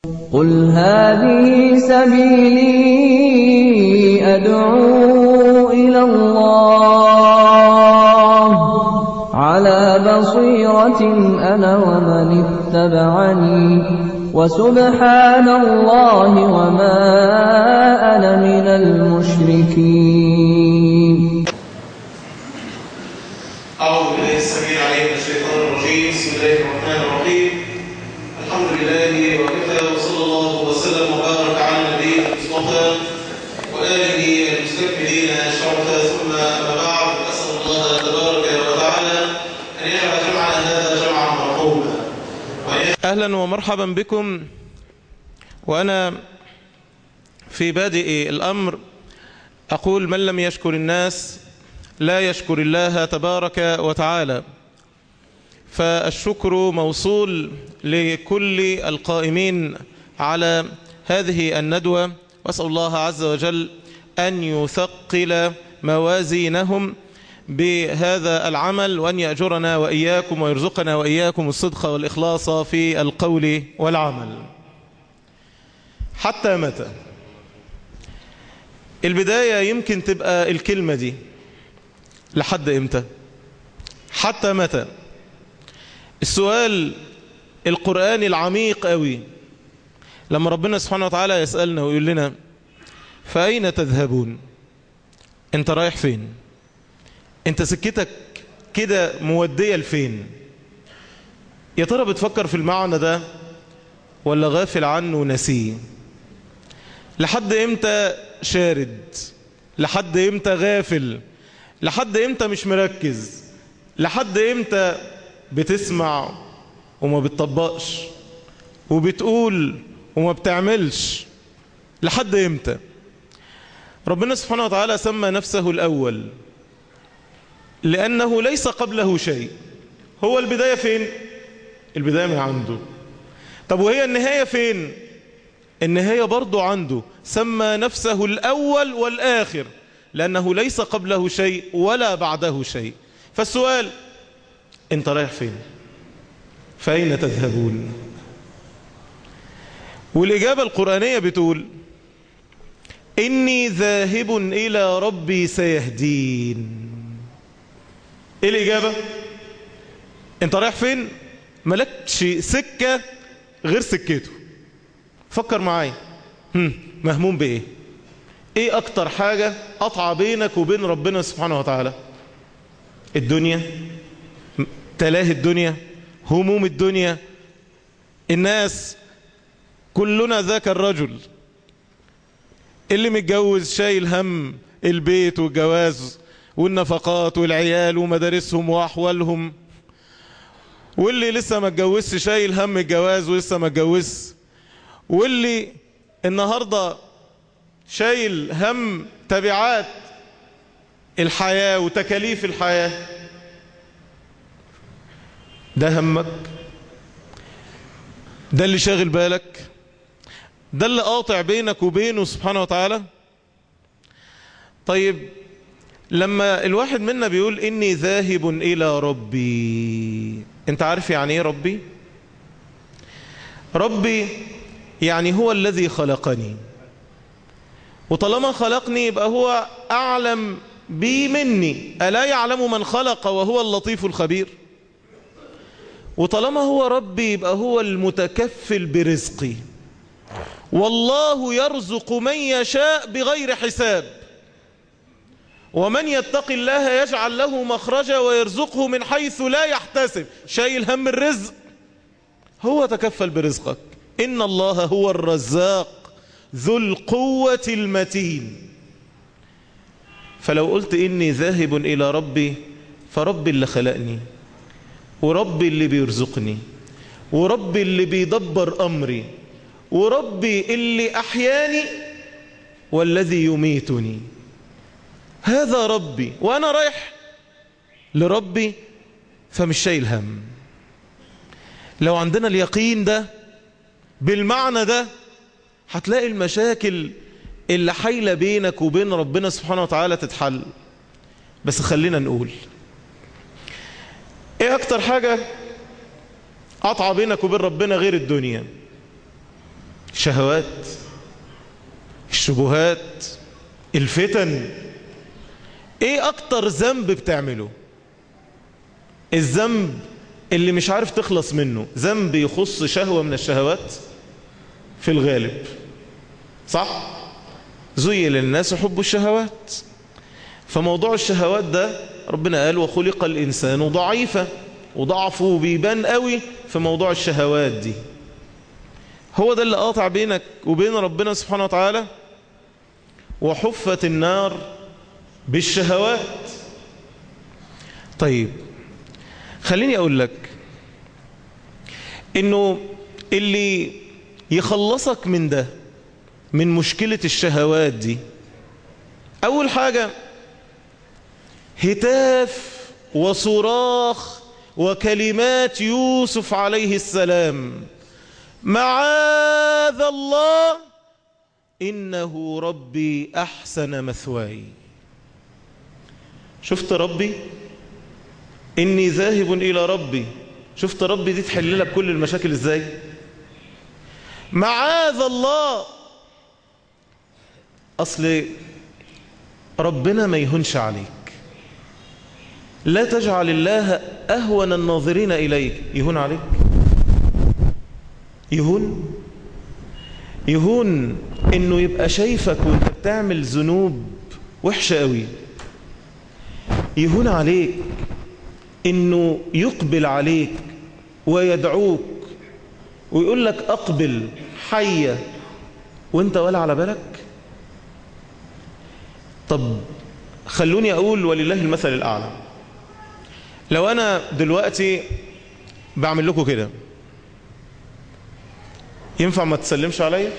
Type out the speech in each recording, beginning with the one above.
قل هذه سبيلي أدعو إلى الله على بصيرة أنا ومن اتبعني وسبحان الله وما أنا من المشركين أعوذ بالله السميع العليم من الشيطان الرجيم بسم الله الرحمن الرحيم الحمد لله وكفى وصلى الله وسلم وبارك على النبي المصطفى وآله المستكملين شرفا ثم أما بعد أسأل الله تبارك وتعالى أن يجعل جمعنا هذا جمعا مرحوما أهلا ومرحبا بكم وأنا في بادئ الأمر أقول من لم يشكر الناس لا يشكر الله تبارك وتعالى فالشكر موصول لكل القائمين على هذه الندوة وأسأل الله عز وجل أن يثقل موازينهم بهذا العمل وأن يأجرنا وإياكم ويرزقنا وإياكم الصدق والإخلاص في القول والعمل حتى متى البداية يمكن تبقى الكلمة دي لحد امتى حتى متى السؤال القرآني العميق قوي لما ربنا سبحانه وتعالى يسألنا ويقول لنا فأين تذهبون انت رايح فين انت سكتك كده مودية لفين يا ترى بتفكر في المعنى ده ولا غافل عنه ونسيه لحد امتى شارد لحد امتى غافل لحد امتى مش مركز لحد امتى بتسمع وما بتطبقش وبتقول وما بتعملش لحد امتى ربنا سبحانه وتعالى سمى نفسه الأول لأنه ليس قبله شيء هو البداية فين البداية من عنده طب وهي النهاية فين النهاية برضو عنده سمى نفسه الأول والآخر لأنه ليس قبله شيء ولا بعده شيء فالسؤال انت رايح فين فأين تذهبون والإجابة القرآنية بتقول إني ذاهب إلى ربي سيهدين إيه الإجابة انت رايح فين ملكش سكة غير سكته فكر معايا مهموم بإيه ايه اكتر حاجة قطع بينك وبين ربنا سبحانه وتعالى الدنيا تلاهي الدنيا هموم الدنيا الناس كلنا ذاك الرجل اللي متجوز شايل هم البيت والجواز والنفقات والعيال ومدارسهم واحوالهم واللي لسه ما اتجوزش شايل هم الجواز ولسه ما اتجوزش واللي النهارده شايل هم تبعات الحياة وتكاليف الحياة ده همك ده اللي شاغل بالك ده اللي قاطع بينك وبينه سبحانه وتعالى طيب لما الواحد منا بيقول إني ذاهب إلى ربي انت عارف يعني ايه ربي ربي يعني هو الذي خلقني وطالما خلقني يبقى هو أعلم بي مني ألا يعلم من خلق وهو اللطيف الخبير وطالما هو ربي يبقى هو المتكفل برزقي والله يرزق من يشاء بغير حساب ومن يتق الله يجعل له مخرجا ويرزقه من حيث لا يحتسب شايل هم الرزق هو تكفل برزقك إن الله هو الرزاق ذو القوة المتين فلو قلت إني ذاهب إلى ربي فربي اللي خلقني وربي اللي بيرزقني وربي اللي بيدبر أمري وربي اللي أحياني والذي يميتني هذا ربي وأنا رايح لربي فمش شايل هم لو عندنا اليقين ده بالمعنى ده هتلاقي المشاكل اللي حايلة بينك وبين ربنا سبحانه وتعالى تتحل بس خلينا نقول ايه اكتر حاجة قطع بينك وبين ربنا غير الدنيا الشهوات الشبهات الفتن ايه اكتر ذنب بتعمله الذنب اللي مش عارف تخلص منه ذنب يخص شهوة من الشهوات في الغالب صح زي للناس حب الشهوات فموضوع الشهوات ده ربنا قال وخلق الإنسان ضعيفا وضعفه بيبان قوي في موضوع الشهوات دي هو ده اللي قاطع بينك وبين ربنا سبحانه وتعالى وحفت النار بالشهوات طيب خليني أقول لك إنه اللي يخلصك من ده من مشكلة الشهوات دي أول حاجة هتاف وصراخ وكلمات يوسف عليه السلام معاذ الله إنه ربي أحسن مثواي شفت ربي إني ذاهب إلى ربي شفت ربي دي تحل لك كل المشاكل إزاي معاذ الله أصل ربنا ما يهونش عليك لا تجعل الله أهون الناظرين إليك يهون عليك يهون يهون إنه يبقى شايفك وانت بتعمل ذنوب وحشة قوي يهون عليك إنه يقبل عليك ويدعوك ويقول لك أقبل حية وانت ولا على بالك طب خلوني أقول ولله المثل الأعلى لو أنا دلوقتي بعمل لكم كده ينفع ما تسلمش عليا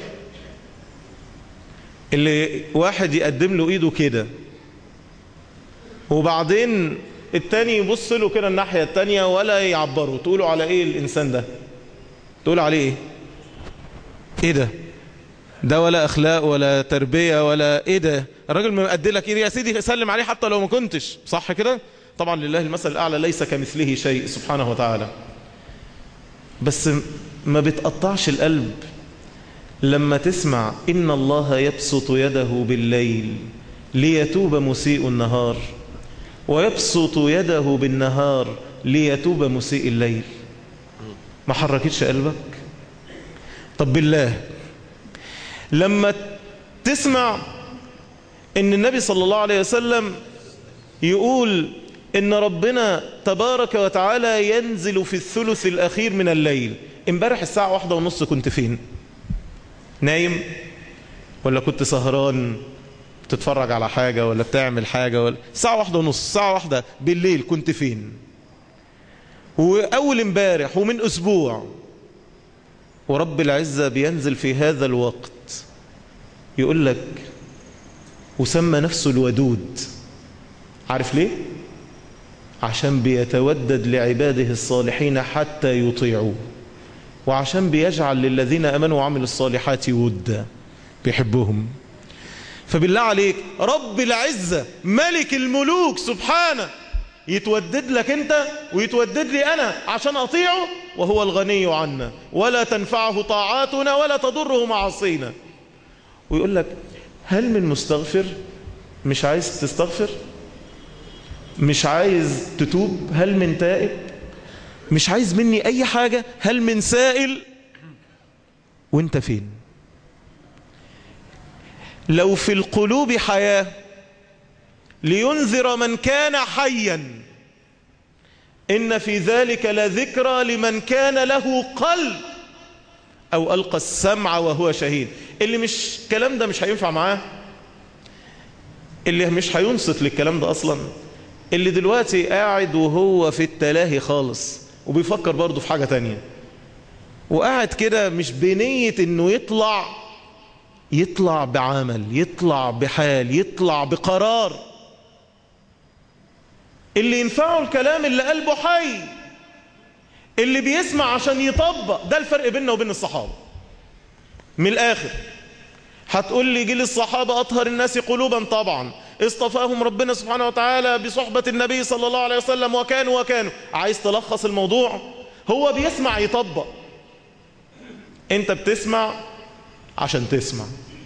اللي واحد يقدم له ايده كده وبعدين التاني يبص له كده الناحية التانية ولا يعبره تقولوا على ايه الانسان ده تقولوا عليه ايه ايه ده ده ولا اخلاق ولا تربية ولا ايه ده الراجل مقدم لك ايه يا سيدي سلم عليه حتى لو ما كنتش صح كده طبعا لله المثل الاعلى ليس كمثله شيء سبحانه وتعالى بس ما بتقطعش القلب لما تسمع إن الله يبسط يده بالليل ليتوب مسيء النهار ويبسط يده بالنهار ليتوب مسيء الليل ما حركتش قلبك طب بالله لما تسمع ان النبي صلى الله عليه وسلم يقول ان ربنا تبارك وتعالى ينزل في الثلث الاخير من الليل امبارح الساعة واحدة ونص كنت فين نايم ولا كنت سهران تتفرج على حاجة ولا بتعمل حاجة ولا الساعة واحدة ونص الساعة واحدة بالليل كنت فين وأول امبارح ومن أسبوع ورب العزة بينزل في هذا الوقت يقول لك وسمى نفسه الودود عارف ليه عشان بيتودد لعباده الصالحين حتى يطيعوه وعشان بيجعل للذين أمنوا وعملوا الصالحات ودا بيحبهم فبالله عليك رب العزة ملك الملوك سبحانه يتودد لك انت ويتودد لي انا عشان اطيعه وهو الغني عنا ولا تنفعه طاعاتنا ولا تضره معاصينا ويقول لك هل من مستغفر مش عايز تستغفر مش عايز تتوب هل من تائب مش عايز مني اي حاجة هل من سائل وانت فين لو في القلوب حياة لينذر من كان حيا إن في ذلك لذكرى لمن كان له قلب أو ألقى السمع وهو شهيد اللي مش الكلام ده مش هينفع معاه اللي مش هينصت للكلام ده أصلا اللي دلوقتي قاعد وهو في التلاهي خالص وبيفكر برضه في حاجة تانية وقاعد كده مش بنية انه يطلع يطلع بعمل يطلع بحال يطلع بقرار اللي ينفعه الكلام اللي قلبه حي اللي بيسمع عشان يطبق ده الفرق بيننا وبين الصحابة من الآخر هتقول لي جيل الصحابة أطهر الناس قلوبا طبعا اصطفاهم ربنا سبحانه وتعالى بصحبة النبي صلى الله عليه وسلم وكانوا وكانوا عايز تلخص الموضوع هو بيسمع يطبق انت بتسمع عشان تسمع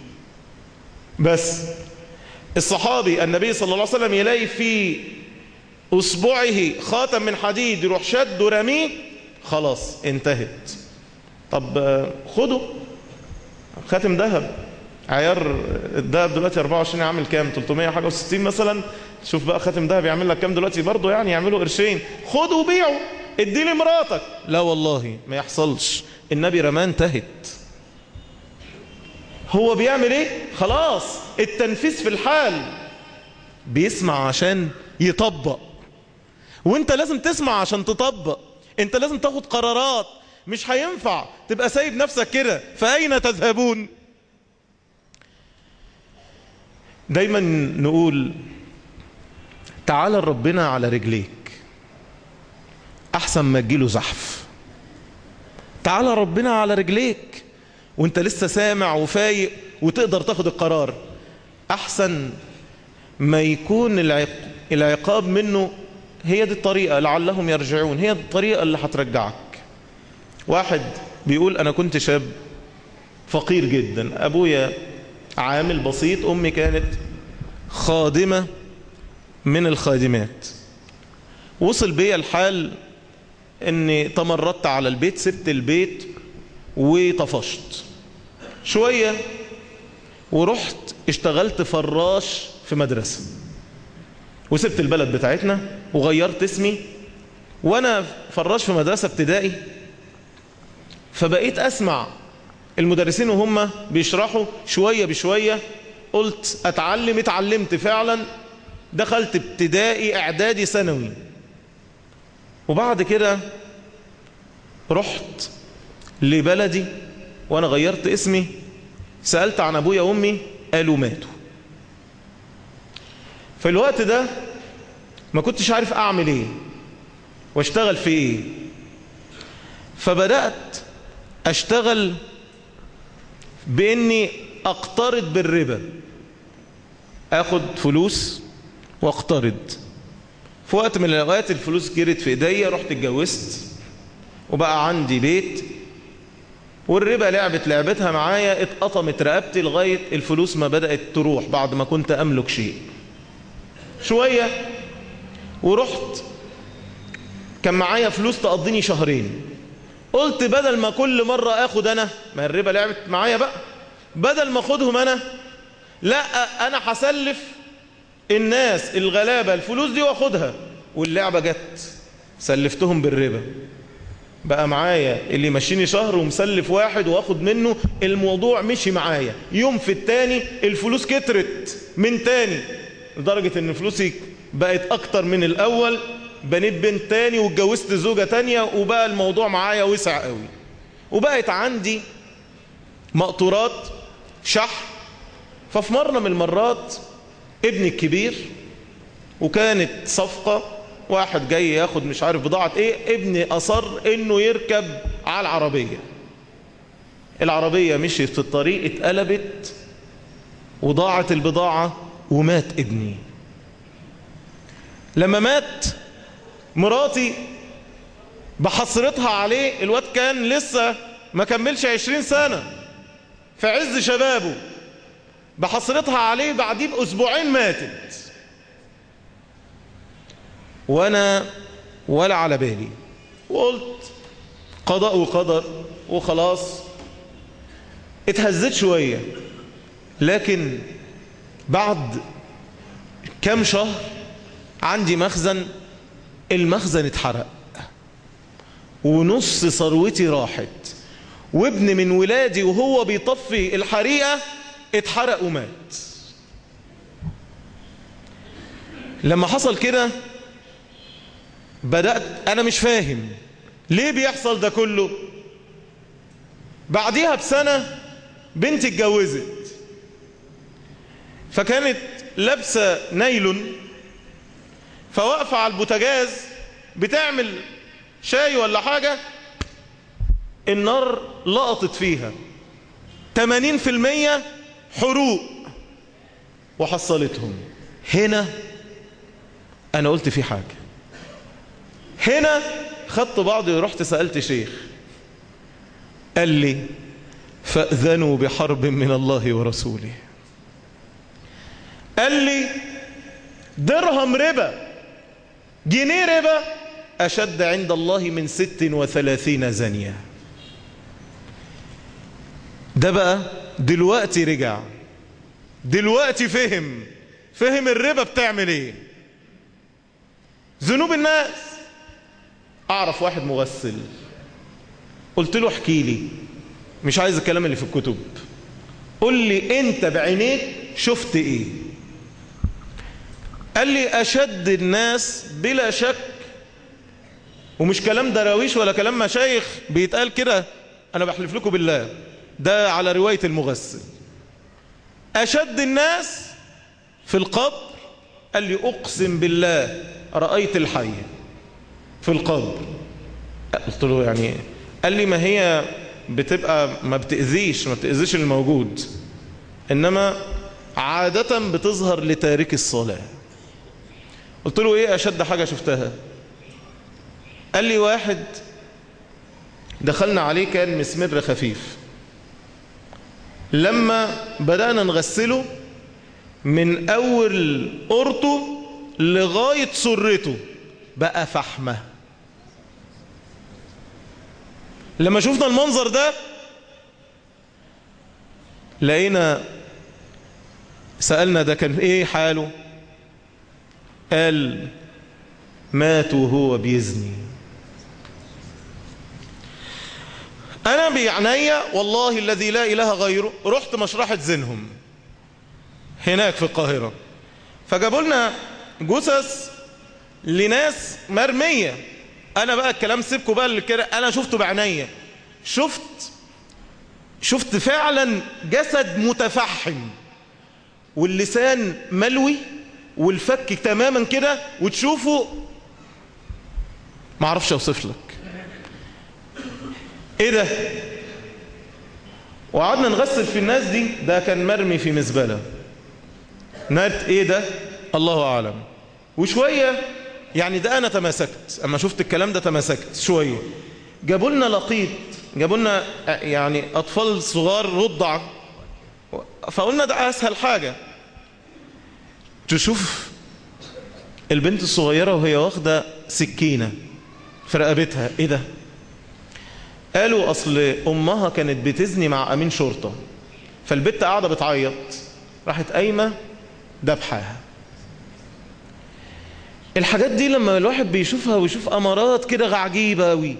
بس الصحابي النبي صلى الله عليه وسلم يلاقي في أصبعه خاتم من حديد يروح شد ورميه خلاص انتهت طب خده خاتم ذهب عيار الذهب دلوقتي 24 عامل كام 300 حاجه و60 مثلا شوف بقى خاتم ذهب يعمل لك كام دلوقتي برضه يعني يعملوا قرشين خده وبيعه اديه لمراتك لا والله ما يحصلش النبي رماه انتهت هو بيعمل ايه خلاص التنفيذ في الحال بيسمع عشان يطبق وانت لازم تسمع عشان تطبق انت لازم تاخد قرارات مش هينفع تبقى سايب نفسك كده فأين تذهبون دايما نقول تعال ربنا على رجليك احسن ما تجيله زحف تعال ربنا على رجليك وانت لسه سامع وفايق وتقدر تاخد القرار احسن ما يكون العقاب منه هي دي الطريقة لعلهم يرجعون هي دي الطريقة اللي هترجعك واحد بيقول انا كنت شاب فقير جدا ابويا عامل بسيط امي كانت خادمة من الخادمات وصل بيا الحال اني تمردت على البيت سبت البيت وطفشت شوية ورحت اشتغلت فراش في مدرسة وسبت البلد بتاعتنا وغيرت اسمي وانا فراش في مدرسة ابتدائي فبقيت اسمع المدرسين وهم بيشرحوا شوية بشوية قلت اتعلم اتعلمت فعلا دخلت ابتدائي اعدادي ثانوي وبعد كده رحت لبلدي وانا غيرت اسمي سألت عن ابويا وامي قالوا ماتوا في الوقت ده ما كنتش عارف اعمل ايه واشتغل في ايه فبدأت اشتغل باني اقترض بالربا اخد فلوس واقترض في وقت من الاوقات الفلوس جرت في ايديا رحت اتجوزت وبقى عندي بيت والربا لعبت لعبتها معايا اتقطمت رقبتي لغاية الفلوس ما بدأت تروح بعد ما كنت أملك شيء شوية ورحت كان معايا فلوس تقضيني شهرين قلت بدل ما كل مرة اخد انا ما الربا لعبت معايا بقى بدل ما اخدهم انا لا انا هسلف الناس الغلابة الفلوس دي واخدها واللعبة جت سلفتهم بالربا بقى معايا اللي مشيني شهر ومسلف واحد واخد منه الموضوع مشي معايا يوم في التاني الفلوس كترت من تاني لدرجة ان فلوسي بقت اكتر من الاول بنيت بنت تاني واتجوزت زوجة تانية وبقى الموضوع معايا وسع قوي وبقت عندي مقطورات شحن ففي مرة من المرات ابني الكبير وكانت صفقة واحد جاي ياخد مش عارف بضاعة ايه ابني اصر انه يركب على العربية العربية مشيت في الطريق اتقلبت وضاعت البضاعة ومات ابني لما مات مراتي بحصرتها عليه الواد كان لسه ما كملش عشرين سنة في عز شبابه بحصرتها عليه بعديه بأسبوعين ماتت وانا ولا على بالي وقلت قضاء وقدر وخلاص اتهزت شوية لكن بعد كم شهر عندي مخزن المخزن اتحرق ونص ثروتي راحت وابن من ولادي وهو بيطفي الحريقة اتحرق ومات لما حصل كده بدأت أنا مش فاهم ليه بيحصل ده كله بعديها بسنة بنتي اتجوزت فكانت لابسة نايلون فواقفة على البوتاجاز بتعمل شاي ولا حاجة النار لقطت فيها 80% حروق وحصلتهم هنا أنا قلت في حاجة هنا خدت بعضي ورحت سألت شيخ قال لي فأذنوا بحرب من الله ورسوله قال لي درهم ربا جنيه ربا أشد عند الله من ست وثلاثين زنية ده بقى دلوقتي رجع دلوقتي فهم فهم الربا بتعمل ايه ذنوب الناس اعرف واحد مغسل قلت له احكي لي مش عايز الكلام اللي في الكتب قل لي انت بعينيك شفت ايه قال لي اشد الناس بلا شك ومش كلام دراويش ولا كلام مشايخ بيتقال كده انا بحلف لكم بالله ده على رواية المغسل اشد الناس في القبر قال لي اقسم بالله رأيت الحي في القبر قلت له يعني قال لي ما هي بتبقى ما بتأذيش ما بتأذيش الموجود إنما عادة بتظهر لتارك الصلاة قلت له إيه أشد حاجة شفتها قال لي واحد دخلنا عليه كان مسمر خفيف لما بدأنا نغسله من أول قرطه لغاية سرته بقى فحمه لما شفنا المنظر ده لقينا سألنا ده كان ايه حاله قال مات وهو بيزني انا بعناية والله الذي لا اله غيره رحت مشرحة زينهم هناك في القاهرة فجابوا لنا جثث لناس مرمية انا بقى الكلام سيبكم بقى اللي كده انا شفته بعينيا شفت شفت فعلا جسد متفحم واللسان ملوي والفك تماما كده وتشوفه ما اعرفش اوصف لك ايه ده وقعدنا نغسل في الناس دي ده كان مرمي في مزبله نات ايه ده الله اعلم وشويه يعني ده انا تماسكت اما شفت الكلام ده تماسكت شويه جابوا لنا لقيط جابوا لنا يعني اطفال صغار رضع فقلنا ده اسهل حاجه تشوف البنت الصغيره وهي واخده سكينه في رقبتها ايه ده قالوا اصل امها كانت بتزني مع امين شرطه فالبت قاعده بتعيط راحت قايمه دبحاها الحاجات دي لما الواحد بيشوفها ويشوف امارات كده عجيبه قوي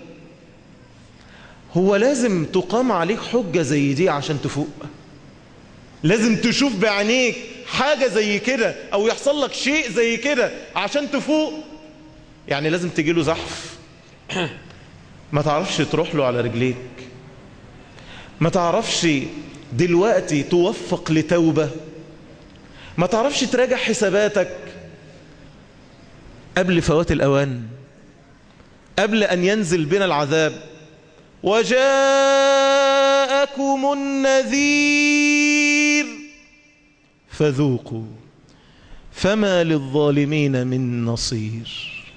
هو لازم تقام عليك حجه زي دي عشان تفوق لازم تشوف بعينيك حاجه زي كده او يحصل لك شيء زي كده عشان تفوق يعني لازم تجي له زحف ما تعرفش تروح له على رجليك ما تعرفش دلوقتي توفق لتوبه ما تعرفش تراجع حساباتك قبل فوات الأوان قبل أن ينزل بنا العذاب وجاءكم النذير فذوقوا فما للظالمين من نصير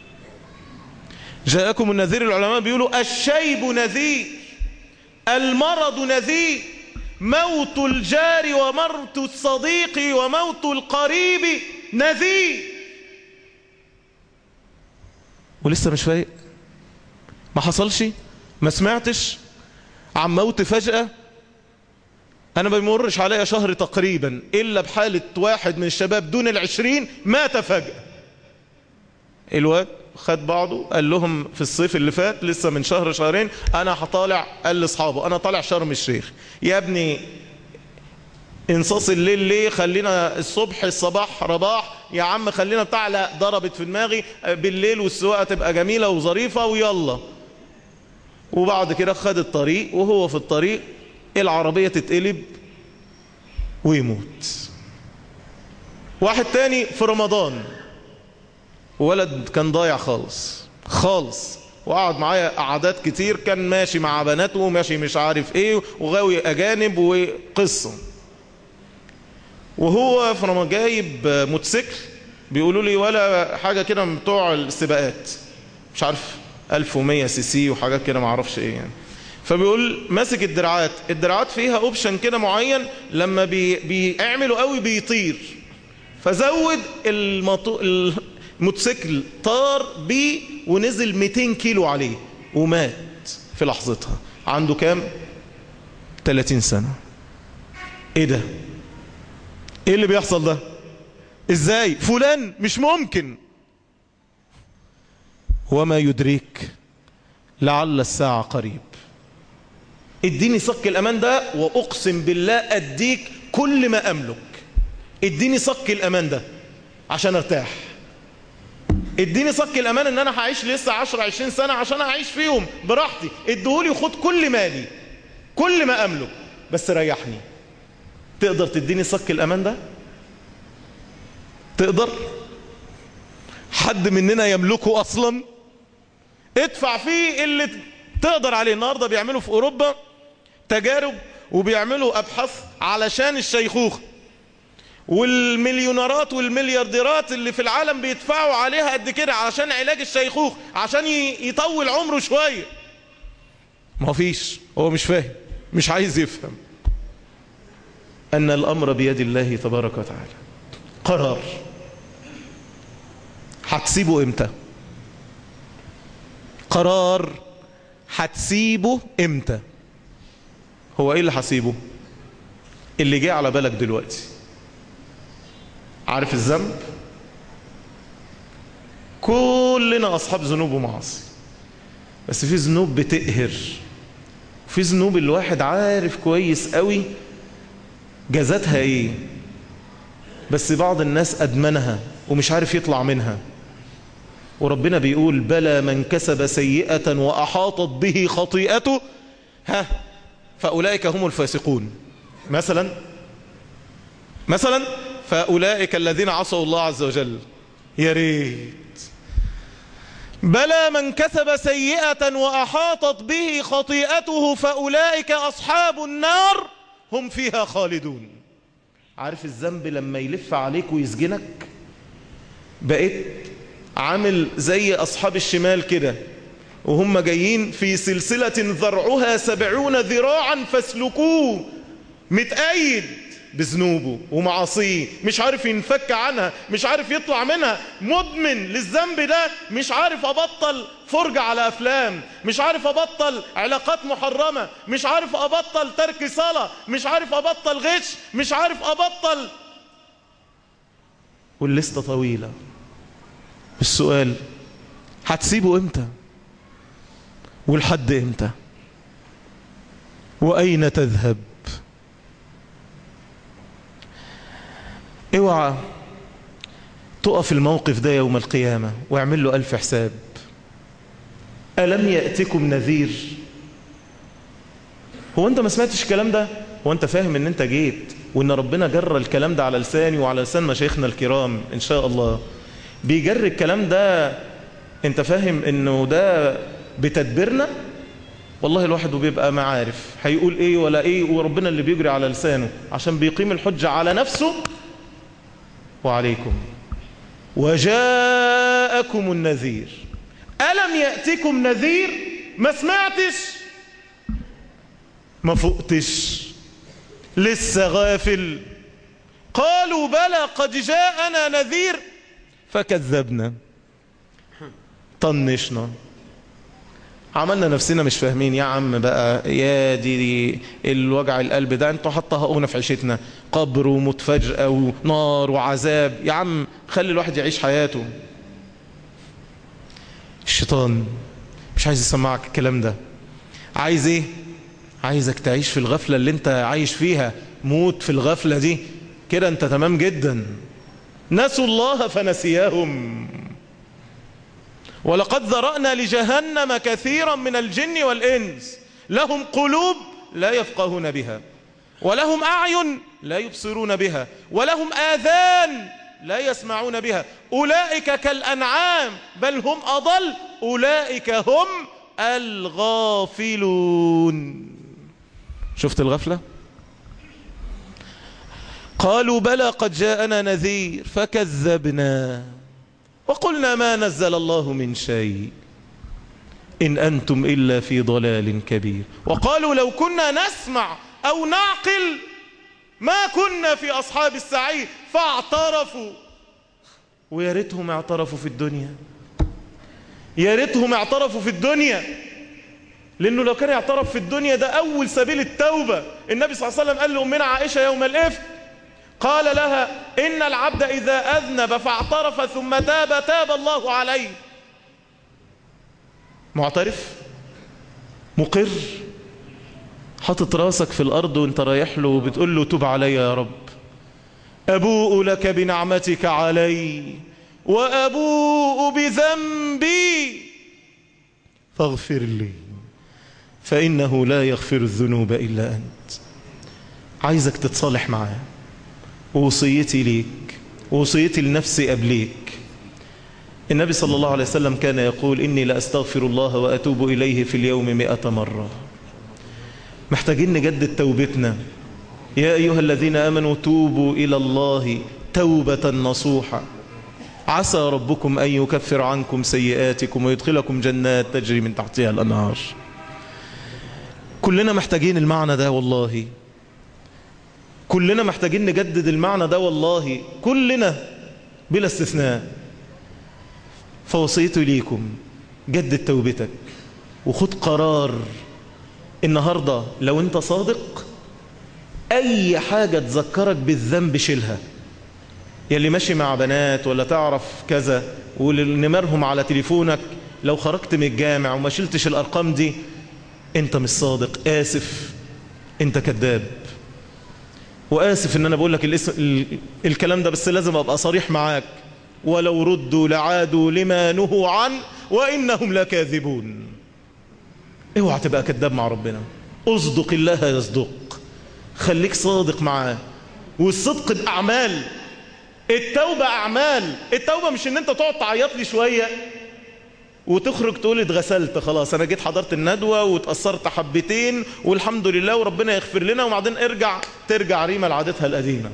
جاءكم النذير العلماء بيقولوا الشيب نذير المرض نذير موت الجار وموت الصديق وموت القريب نذير ولسه مش فايق ما حصلش ما سمعتش عن موت فجأة أنا ما بيمرش عليا شهر تقريبا إلا بحالة واحد من الشباب دون العشرين مات فجأة الواد خد بعضه قال لهم في الصيف اللي فات لسه من شهر شهرين أنا هطالع قال لأصحابه أنا طالع شرم الشيخ يا ابني انصاص الليل ليه خلينا الصبح الصباح رباح يا عم خلينا بتاع لا ضربت في دماغي بالليل والسواقه تبقى جميله وظريفه ويلا وبعد كده خد الطريق وهو في الطريق العربيه تتقلب ويموت واحد تاني في رمضان ولد كان ضايع خالص خالص وقعد معايا قعدات كتير كان ماشي مع بناته وماشي مش عارف ايه وغاوي اجانب وقصه وهو في رمضان جايب موتوسيكل بيقولوا لي ولا حاجه كده من بتوع السباقات مش عارف 1100 سي سي وحاجات كده ما اعرفش ايه يعني فبيقول ماسك الدراعات الدراعات فيها اوبشن كده معين لما بي بيعملوا قوي بيطير فزود المطو... الموتوسيكل طار بيه ونزل 200 كيلو عليه ومات في لحظتها عنده كام 30 سنة ايه ده ايه اللي بيحصل ده ازاي فلان مش ممكن وما يدريك لعل الساعة قريب اديني صك الامان ده واقسم بالله اديك كل ما املك اديني صك الامان ده عشان ارتاح اديني صك الامان ان انا هعيش لسه 10 20 سنة عشان اعيش فيهم براحتي اديهولي وخد كل مالي كل ما املك بس ريحني تقدر تديني صك الامان ده تقدر حد مننا يملكه اصلا ادفع فيه اللي تقدر عليه النهاردة بيعملوا في اوروبا تجارب وبيعملوا ابحاث علشان الشيخوخة والمليونيرات والمليارديرات اللي في العالم بيدفعوا عليها قد كده علشان علاج الشيخوخ عشان يطول عمره شوية ما فيش هو مش فاهم مش عايز يفهم أن الأمر بيد الله تبارك وتعالى قرار هتسيبه امتى قرار هتسيبه امتى هو ايه اللي هسيبه اللي جه على بالك دلوقتي عارف الذنب كلنا اصحاب ذنوب ومعاصي بس في ذنوب بتقهر في ذنوب الواحد عارف كويس قوي جزاتها ايه بس بعض الناس ادمنها ومش عارف يطلع منها وربنا بيقول بلى من كسب سيئة وأحاطت به خطيئته ها فأولئك هم الفاسقون مثلا مثلا فأولئك الذين عصوا الله عز وجل يا ريت بلى من كسب سيئة وأحاطت به خطيئته فأولئك أصحاب النار هم فيها خالدون عارف الذنب لما يلف عليك ويسجنك بقيت عامل زي أصحاب الشمال كده وهم جايين في سلسلة ذرعها سبعون ذراعا فاسلكوه متأيد بذنوبه ومعاصيه مش عارف ينفك عنها مش عارف يطلع منها مدمن للذنب ده مش عارف أبطل فرجة على أفلام مش عارف أبطل علاقات محرمة مش عارف أبطل ترك صلاة مش عارف أبطل غش مش عارف أبطل واللستة طويلة السؤال هتسيبه امتى والحد امتى واين تذهب اوعى تقف الموقف ده يوم القيامة واعمل له ألف حساب ألم يأتكم نذير هو أنت ما سمعتش الكلام ده هو أنت فاهم أن أنت جيت وأن ربنا جرى الكلام ده على لساني وعلى لسان مشايخنا الكرام إن شاء الله بيجري الكلام ده أنت فاهم أنه ده بتدبيرنا والله الواحد وبيبقى ما عارف هيقول ايه ولا ايه وربنا اللي بيجري على لسانه عشان بيقيم الحجة على نفسه وعليكم وجاءكم النذير ألم يأتكم نذير ما سمعتش ما فقتش لسه غافل قالوا بلى قد جاءنا نذير فكذبنا طنشنا عملنا نفسنا مش فاهمين يا عم بقى يا دي, دي الوجع القلب ده انتوا حطها في عيشتنا قبر وموت فجأة ونار وعذاب يا عم خلي الواحد يعيش حياته الشيطان مش عايز يسمعك الكلام ده عايز ايه عايزك تعيش في الغفلة اللي انت عايش فيها موت في الغفلة دي كده انت تمام جدا نسوا الله فنسياهم ولقد ذرأنا لجهنم كثيرا من الجن والإنس لهم قلوب لا يفقهون بها ولهم أعين لا يبصرون بها ولهم آذان لا يسمعون بها أولئك كالأنعام بل هم أضل أولئك هم الغافلون شفت الغفلة قالوا بلى قد جاءنا نذير فكذبنا وقلنا ما نزل الله من شيء إن أنتم إلا في ضلال كبير وقالوا لو كنا نسمع أو نعقل ما كنا في أصحاب السعير فاعترفوا ويا ريتهم اعترفوا في الدنيا يا ريتهم اعترفوا في الدنيا لأنه لو كان يعترف في الدنيا ده أول سبيل التوبة النبي صلى الله عليه وسلم قال لأمنا عائشة يوم الإفك قال لها إن العبد إذا أذنب فاعترف ثم تاب تاب الله عليه معترف مقر حاطط راسك في الأرض وانت رايح له وبتقول له توب علي يا رب أبوء لك بنعمتك علي وأبوء بذنبي فاغفر لي فإنه لا يغفر الذنوب إلا أنت عايزك تتصالح معاه ووصيتي ليك ووصيتي لنفسي قبليك النبي صلى الله عليه وسلم كان يقول إني لأستغفر الله وأتوب إليه في اليوم مئة مرة محتاجين نجدد توبتنا يا أيها الذين آمنوا توبوا إلى الله توبة نصوحة عسى ربكم أن يكفر عنكم سيئاتكم ويدخلكم جنات تجري من تحتها الأنهار كلنا محتاجين المعنى ده والله كلنا محتاجين نجدد المعنى ده والله كلنا بلا استثناء فوصيته ليكم جدد توبتك وخد قرار النهاردة لو انت صادق اي حاجة تذكرك بالذنب شيلها يلي ماشي مع بنات ولا تعرف كذا ونمرهم على تليفونك لو خرجت من الجامع وما شلتش الارقام دي انت مش صادق اسف انت كذاب واسف ان انا بقول لك الاسم ال... الكلام ده بس لازم ابقى صريح معاك ولو ردوا لعادوا لما نهوا عنه وانهم لكاذبون اوعى تبقى كذاب مع ربنا اصدق الله يصدق خليك صادق معاه والصدق باعمال التوبه اعمال التوبه مش ان انت تقعد تعيط لي شويه وتخرج تقول اتغسلت خلاص انا جيت حضرت الندوة واتأثرت حبتين والحمد لله وربنا يغفر لنا وبعدين ارجع ترجع ريما لعادتها القديمة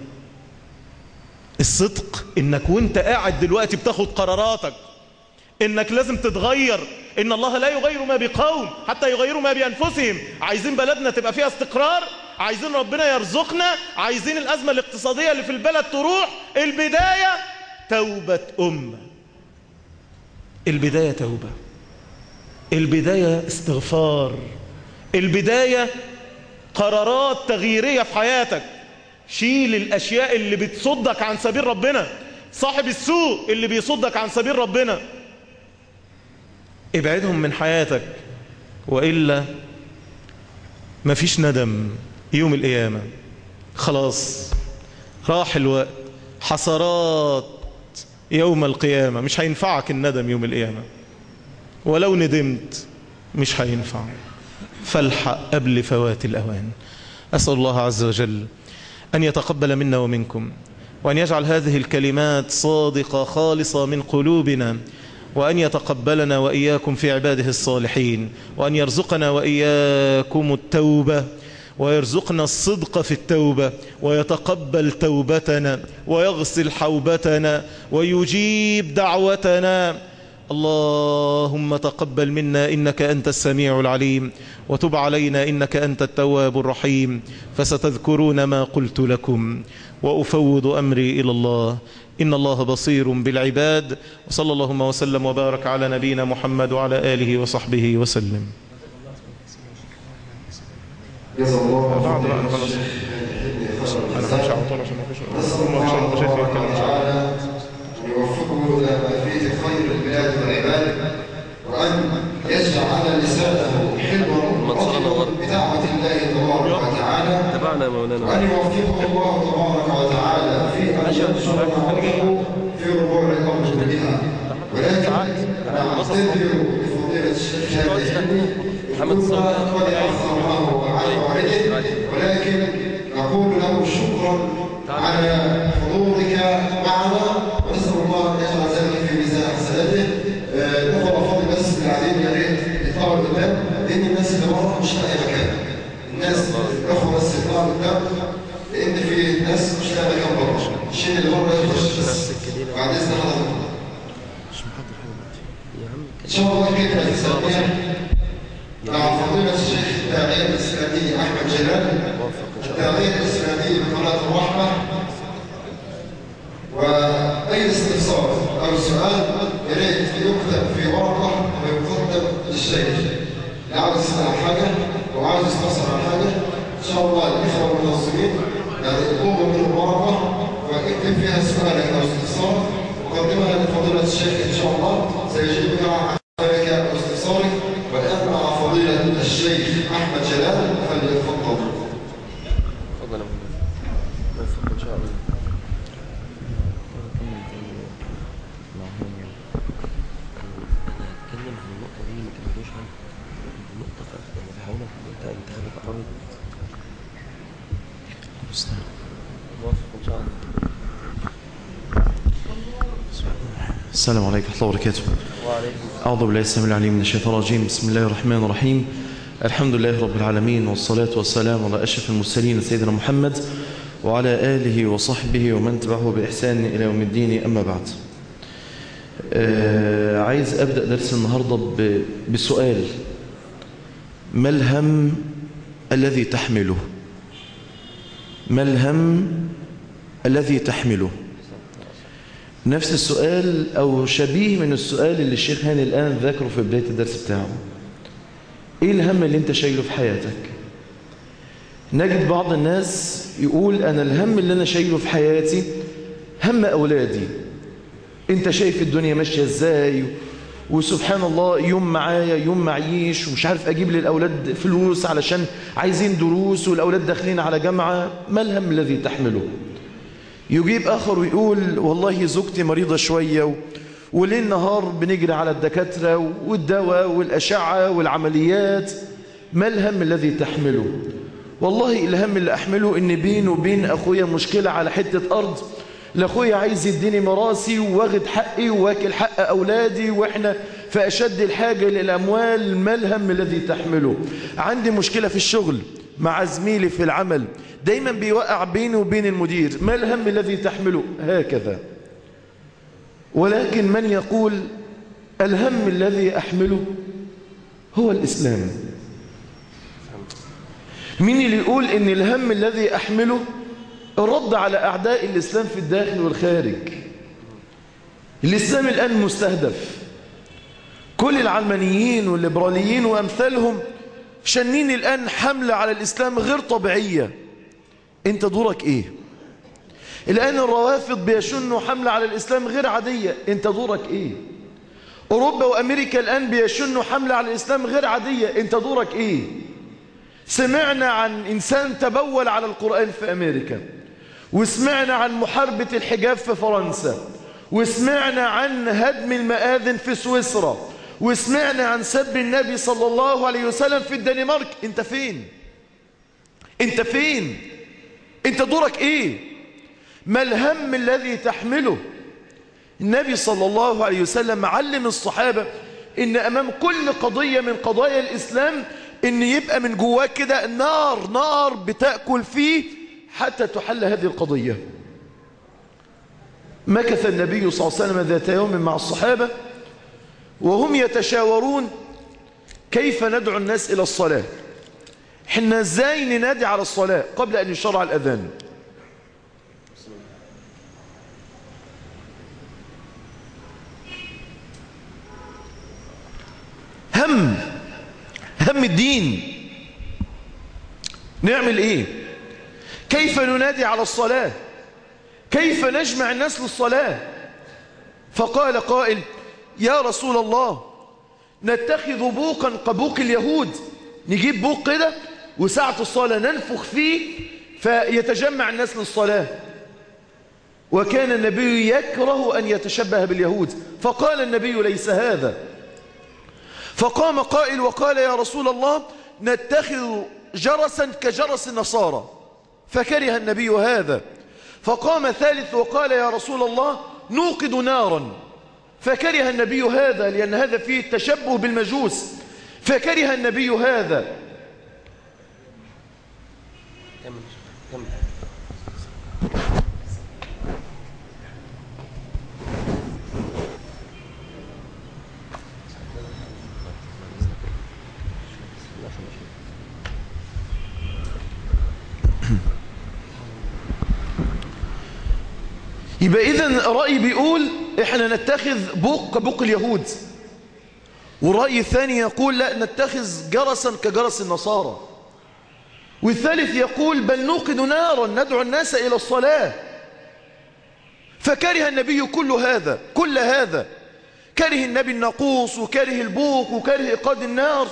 الصدق انك وانت قاعد دلوقتي بتاخد قراراتك انك لازم تتغير ان الله لا يغير ما بقوم حتى يغيروا ما بانفسهم عايزين بلدنا تبقى فيها استقرار عايزين ربنا يرزقنا عايزين الازمة الاقتصادية اللي في البلد تروح البداية توبة امه البداية توبة البداية استغفار البداية قرارات تغييرية في حياتك شيل الأشياء اللي بتصدك عن سبيل ربنا صاحب السوء اللي بيصدك عن سبيل ربنا ابعدهم من حياتك وإلا مفيش ندم يوم القيامة خلاص راح الوقت حسرات يوم القيامة مش هينفعك الندم يوم القيامة ولو ندمت مش هينفع فالحق قبل فوات الأوان أسأل الله عز وجل أن يتقبل منا ومنكم وأن يجعل هذه الكلمات صادقة خالصة من قلوبنا وأن يتقبلنا وإياكم في عباده الصالحين وأن يرزقنا وإياكم التوبة ويرزقنا الصدق في التوبة ويتقبل توبتنا ويغسل حوبتنا ويجيب دعوتنا اللهم تقبل منا إنك أنت السميع العليم وتب علينا إنك أنت التواب الرحيم فستذكرون ما قلت لكم وأفوض أمري إلى الله إن الله بصير بالعباد وصلى اللهم وسلم وبارك على نبينا محمد وعلى آله وصحبه وسلم جزا الله بعد بقى خير خلاص. الشيخ أنا الجزاء. همشي على طول عشان ما فيش نسأل الله تبارك وتعالى أن يوفقه إلى ما فيه خير البلاد والعباد وأن يجعل لسانه حلوا رطبا بدعوة الله تبارك وتعالى تبعنا يا مولانا وأن يوفقه الله تبارك وتعالى في أن ينشر دعوته في ربوع الأرض بها ولكن أنا أعتذر لفضيلة الشيخ هذه محمد الصالح. قد أخر الله عن موعده ولكن نقول له شكرا على حضورك معنا ونسأل الله أن يجعل ذلك في ميزان حسناته آه، الأخوة فاضل بس بالعديد يا ريت يطلعوا قدام لأن الناس اللي بره مش لاقي مكان الناس الأخوة بس يطلعوا قدام لأن في ناس مش لاقي مكان بره الشيء اللي بره يخش بس بعد إذن حضرتك إن شاء الله الكلمة الثانية مع فضيلة الشيخ الداعية الإسلامي أحمد جلال الداعية الإسلامي بقناة الرحمة وأي استفسار أو سؤال يا ريت يكتب في ورقة ويقدم للشيخ اللي عاوز يسأل عن حاجة وعاوز يستفسر عن حاجة إن شاء الله الإخوة المنظمين يعني يقوموا من الورقة ويكتب فيها سؤالك أو استفسار وقدمها لفضيلة الشيخ إن شاء الله سيجيبك عن ذلك أو استفسارك والآن مع فضيلة الشيخ أحمد جلال فليتفضل تفضل يا محمد ما يفضل ان شاء الله انا هتكلم عن النقطه دي ما كملوش عنها النقطه ف- انا بحاول انت انت بتقرب موافق ان شاء الله السلام عليكم ورحمة الله وبركاته وعليكم أعوذ بالله السلام العليم من الشيطان الرجيم بسم الله الرحمن الرحيم الحمد لله رب العالمين والصلاة والسلام على أشرف المرسلين سيدنا محمد وعلى آله وصحبه ومن تبعه بإحسان إلى يوم الدين أما بعد آه عايز أبدأ درس النهاردة ب- بسؤال ما الهم الذي تحمله ما الهم الذي تحمله نفس السؤال أو شبيه من السؤال اللي الشيخ هاني الآن ذكره في بداية الدرس بتاعه إيه الهم اللي أنت شايله في حياتك نجد بعض الناس يقول أنا الهم اللي أنا شايله في حياتي هم أولادي أنت شايف الدنيا ماشية إزاي وسبحان الله يوم معايا يوم معيش ومش عارف أجيب للأولاد فلوس علشان عايزين دروس والأولاد داخلين على جامعة ما الهم الذي تحمله يجيب آخر ويقول والله زوجتي مريضة شوية و... وليل نهار بنجري على الدكاترة والدواء والأشعة والعمليات ما الهم الذي تحمله والله الهم اللي أحمله إن بيني وبين أخويا مشكلة على حتة أرض لأخويا عايز يديني مراسي واخد حقي واكل حق أولادي وإحنا في أشد الحاجة للأموال ما الهم الذي تحمله عندي مشكلة في الشغل مع زميلي في العمل دايما بيوقع بيني وبين المدير ما الهم الذي تحمله هكذا ولكن من يقول الهم الذي أحمله هو الإسلام مين اللي يقول إن الهم الذي أحمله الرد على أعداء الإسلام في الداخل والخارج الإسلام الآن مستهدف كل العلمانيين والليبراليين وأمثالهم شنين الآن حملة على الإسلام غير طبيعية أنت دورك إيه الآن الروافض بيشنوا حملة على الإسلام غير عادية أنت دورك إيه أوروبا وأمريكا الآن بيشنوا حملة على الإسلام غير عادية أنت دورك إيه سمعنا عن إنسان تبول على القرآن في أمريكا وسمعنا عن محاربة الحجاب في فرنسا وسمعنا عن هدم المآذن في سويسرا وسمعنا عن سب النبي صلى الله عليه وسلم في الدنمارك انت فين انت فين انت دورك ايه ما الهم الذي تحمله النبي صلى الله عليه وسلم علم الصحابة ان امام كل قضية من قضايا الاسلام ان يبقى من جواه كده نار نار بتأكل فيه حتى تحل هذه القضية مكث النبي صلى الله عليه وسلم ذات يوم مع الصحابة وهم يتشاورون كيف ندعو الناس إلى الصلاة حنا ازاي ننادي على الصلاة قبل أن يشرع الأذان هم هم الدين نعمل ايه كيف ننادي على الصلاة كيف نجمع الناس للصلاة فقال قائل يا رسول الله نتخذ بوقا كبوق اليهود نجيب بوق كده وساعة الصلاة ننفخ فيه فيتجمع الناس للصلاة وكان النبي يكره أن يتشبه باليهود فقال النبي ليس هذا فقام قائل وقال يا رسول الله نتخذ جرسا كجرس النصارى فكره النبي هذا فقام ثالث وقال يا رسول الله نوقد نارا فكره النبي هذا لأن هذا فيه التشبه بالمجوس فكره النبي هذا كمل كمل يبقى إذن رأي بيقول إحنا نتخذ بوق كبوق اليهود والرأي الثاني يقول لا نتخذ جرسا كجرس النصارى والثالث يقول بل نوقد نارا ندعو الناس إلى الصلاة فكره النبي كل هذا كل هذا كره النبي الناقوس وكره البوق وكره إيقاد النار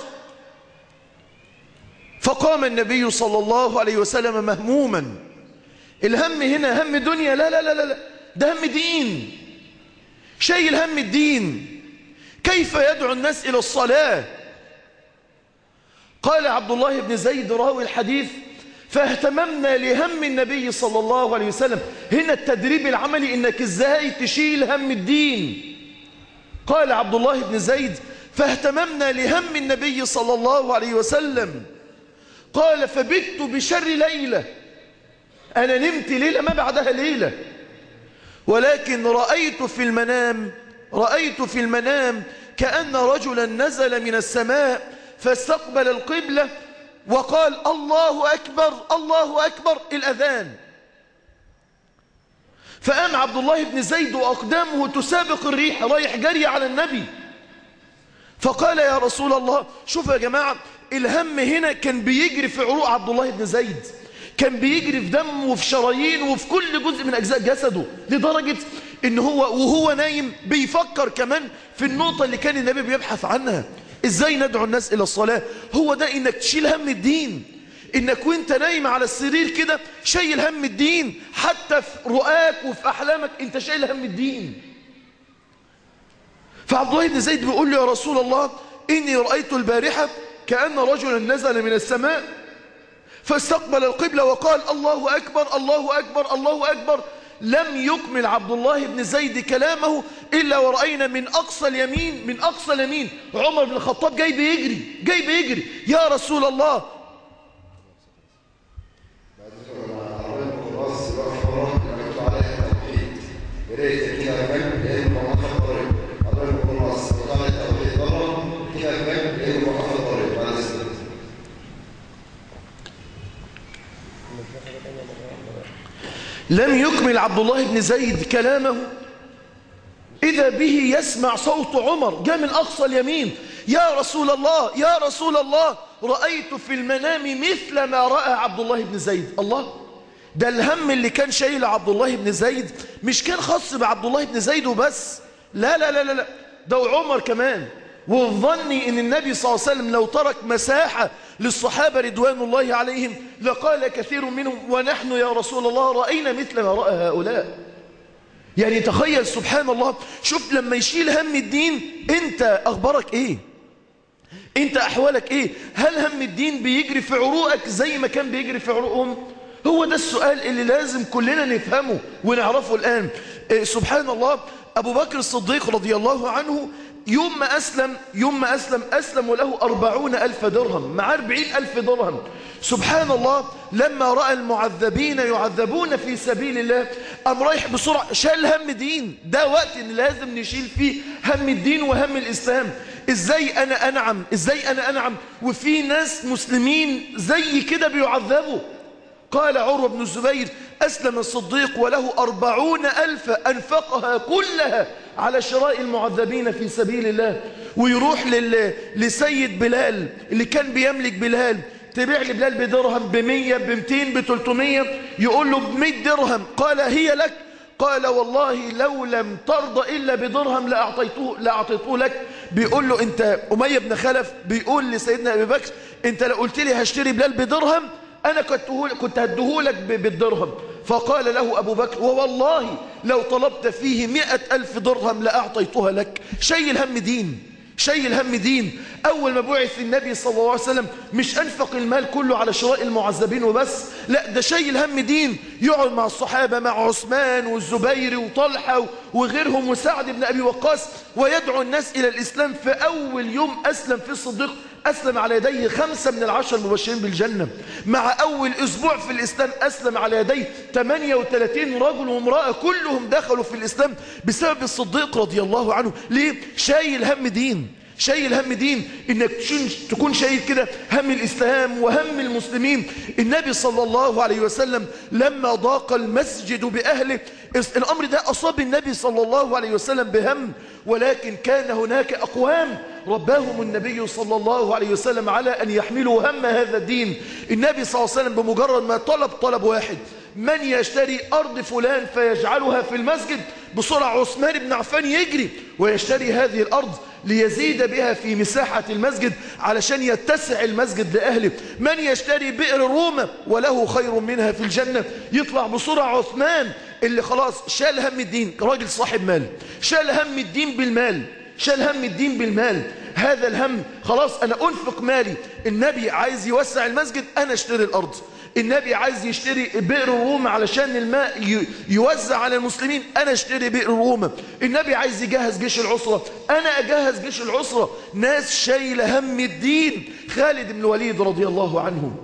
فقام النبي صلى الله عليه وسلم مهموما الهم هنا هم دنيا لا لا لا لا ده هم دين شيء الهم الدين كيف يدعو الناس إلى الصلاة قال عبد الله بن زيد راوي الحديث فاهتممنا لهم النبي صلى الله عليه وسلم هنا التدريب العملي انك ازاي تشيل هم الدين قال عبد الله بن زيد فاهتممنا لهم النبي صلى الله عليه وسلم قال فبت بشر ليلة أنا نمت ليلة ما بعدها ليلة ولكن رأيت في المنام رأيت في المنام كأن رجلا نزل من السماء فاستقبل القبلة وقال الله أكبر الله أكبر الأذان فقام عبد الله بن زيد وأقدامه تسابق الريح رايح جري على النبي فقال يا رسول الله شوف يا جماعة الهم هنا كان بيجري في عروق عبد الله بن زيد كان بيجري في دمه وفي شرايين وفي كل جزء من أجزاء جسده لدرجة إن هو وهو نايم بيفكر كمان في النقطة اللي كان النبي بيبحث عنها إزاي ندعو الناس إلى الصلاة هو ده إنك تشيل هم الدين إنك وإنت نايم على السرير كده شايل هم الدين حتى في رؤاك وفي أحلامك أنت شايل هم الدين فعبد الله بن زيد بيقول له يا رسول الله إني رأيت البارحة كأن رجلا نزل من السماء فاستقبل القبلة وقال الله أكبر الله أكبر الله أكبر لم يكمل عبد الله بن زيد كلامه إلا ورأينا من أقصى اليمين من أقصى اليمين عمر بن الخطاب جاي بيجري جاي بيجري يا رسول الله لم يكمل عبد الله بن زيد كلامه إذا به يسمع صوت عمر جاء من أقصى اليمين يا رسول الله يا رسول الله رأيت في المنام مثل ما رأى عبد الله بن زيد الله ده الهم اللي كان شايل عبد الله بن زيد مش كان خاص بعبد الله بن زيد وبس لا لا لا لا, لا. ده عمر كمان وظني ان النبي صلى الله عليه وسلم لو ترك مساحة للصحابة رضوان الله عليهم لقال كثير منهم ونحن يا رسول الله رأينا مثل ما رأى هؤلاء يعني تخيل سبحان الله شوف لما يشيل هم الدين انت اخبارك ايه انت احوالك ايه هل هم الدين بيجري في عروقك زي ما كان بيجري في عروقهم هو ده السؤال اللي لازم كلنا نفهمه ونعرفه الآن إيه سبحان الله أبو بكر الصديق رضي الله عنه يوم ما أسلم يوم ما أسلم أسلم له أربعون ألف درهم مع أربعين ألف درهم سبحان الله لما رأى المعذبين يعذبون في سبيل الله أم رايح بسرعة شال هم دين ده وقت إن لازم نشيل فيه هم الدين وهم الإسلام إزاي أنا أنعم إزاي أنا أنعم وفي ناس مسلمين زي كده بيعذبوا قال عروة بن الزبير أسلم الصديق وله أربعون ألف أنفقها كلها على شراء المعذبين في سبيل الله ويروح لل... لسيد بلال اللي كان بيملك بلال تبيع لي بلال بدرهم بمية بمتين بتلتمية يقول له بمية درهم قال هي لك قال والله لو لم ترضى إلا بدرهم لأعطيته, لأعطيته لك بيقول له أنت أمية بن خلف بيقول لسيدنا أبي بكر أنت لو قلت لي هشتري بلال بدرهم أنا كنت كنت هديهولك بالدرهم فقال له أبو بكر ووالله لو طلبت فيه مئة ألف درهم لأعطيتها لك شيء الهم دين شيء الهم دين أول ما بعث النبي صلى الله عليه وسلم مش أنفق المال كله على شراء المعذبين وبس لا ده شيء الهم دين يقعد مع الصحابة مع عثمان والزبير وطلحة وغيرهم وسعد بن أبي وقاص ويدعو الناس إلى الإسلام في أول يوم أسلم في الصديق أسلم على يديه خمسة من العشر المبشرين بالجنة مع أول أسبوع في الإسلام أسلم على يديه 38 رجل وامرأة كلهم دخلوا في الإسلام بسبب الصديق رضي الله عنه ليه؟ شايل هم دين شايل هم دين انك تشن- تكون شايل كده هم الاسلام وهم المسلمين النبي صلى الله عليه وسلم لما ضاق المسجد باهله اس- الامر ده اصاب النبي صلى الله عليه وسلم بهم ولكن كان هناك اقوام رباهم النبي صلى الله عليه وسلم على ان يحملوا هم هذا الدين النبي صلى الله عليه وسلم بمجرد ما طلب طلب واحد من يشتري أرض فلان فيجعلها في المسجد بسرعة عثمان بن عفان يجري ويشتري هذه الأرض ليزيد بها في مساحة المسجد علشان يتسع المسجد لأهله من يشتري بئر روما وله خير منها في الجنة يطلع بسرعة عثمان اللي خلاص شال هم الدين راجل صاحب مال شال هم الدين بالمال شال هم الدين بالمال هذا الهم خلاص أنا أنفق مالي النبي عايز يوسع المسجد أنا اشتري الأرض النبي عايز يشتري بئر روما علشان الماء ي- يوزع على المسلمين أنا اشتري بئر روما النبي عايز يجهز جيش العسرة أنا أجهز جيش العسرة ناس شايلة هم الدين خالد بن الوليد رضي الله عنه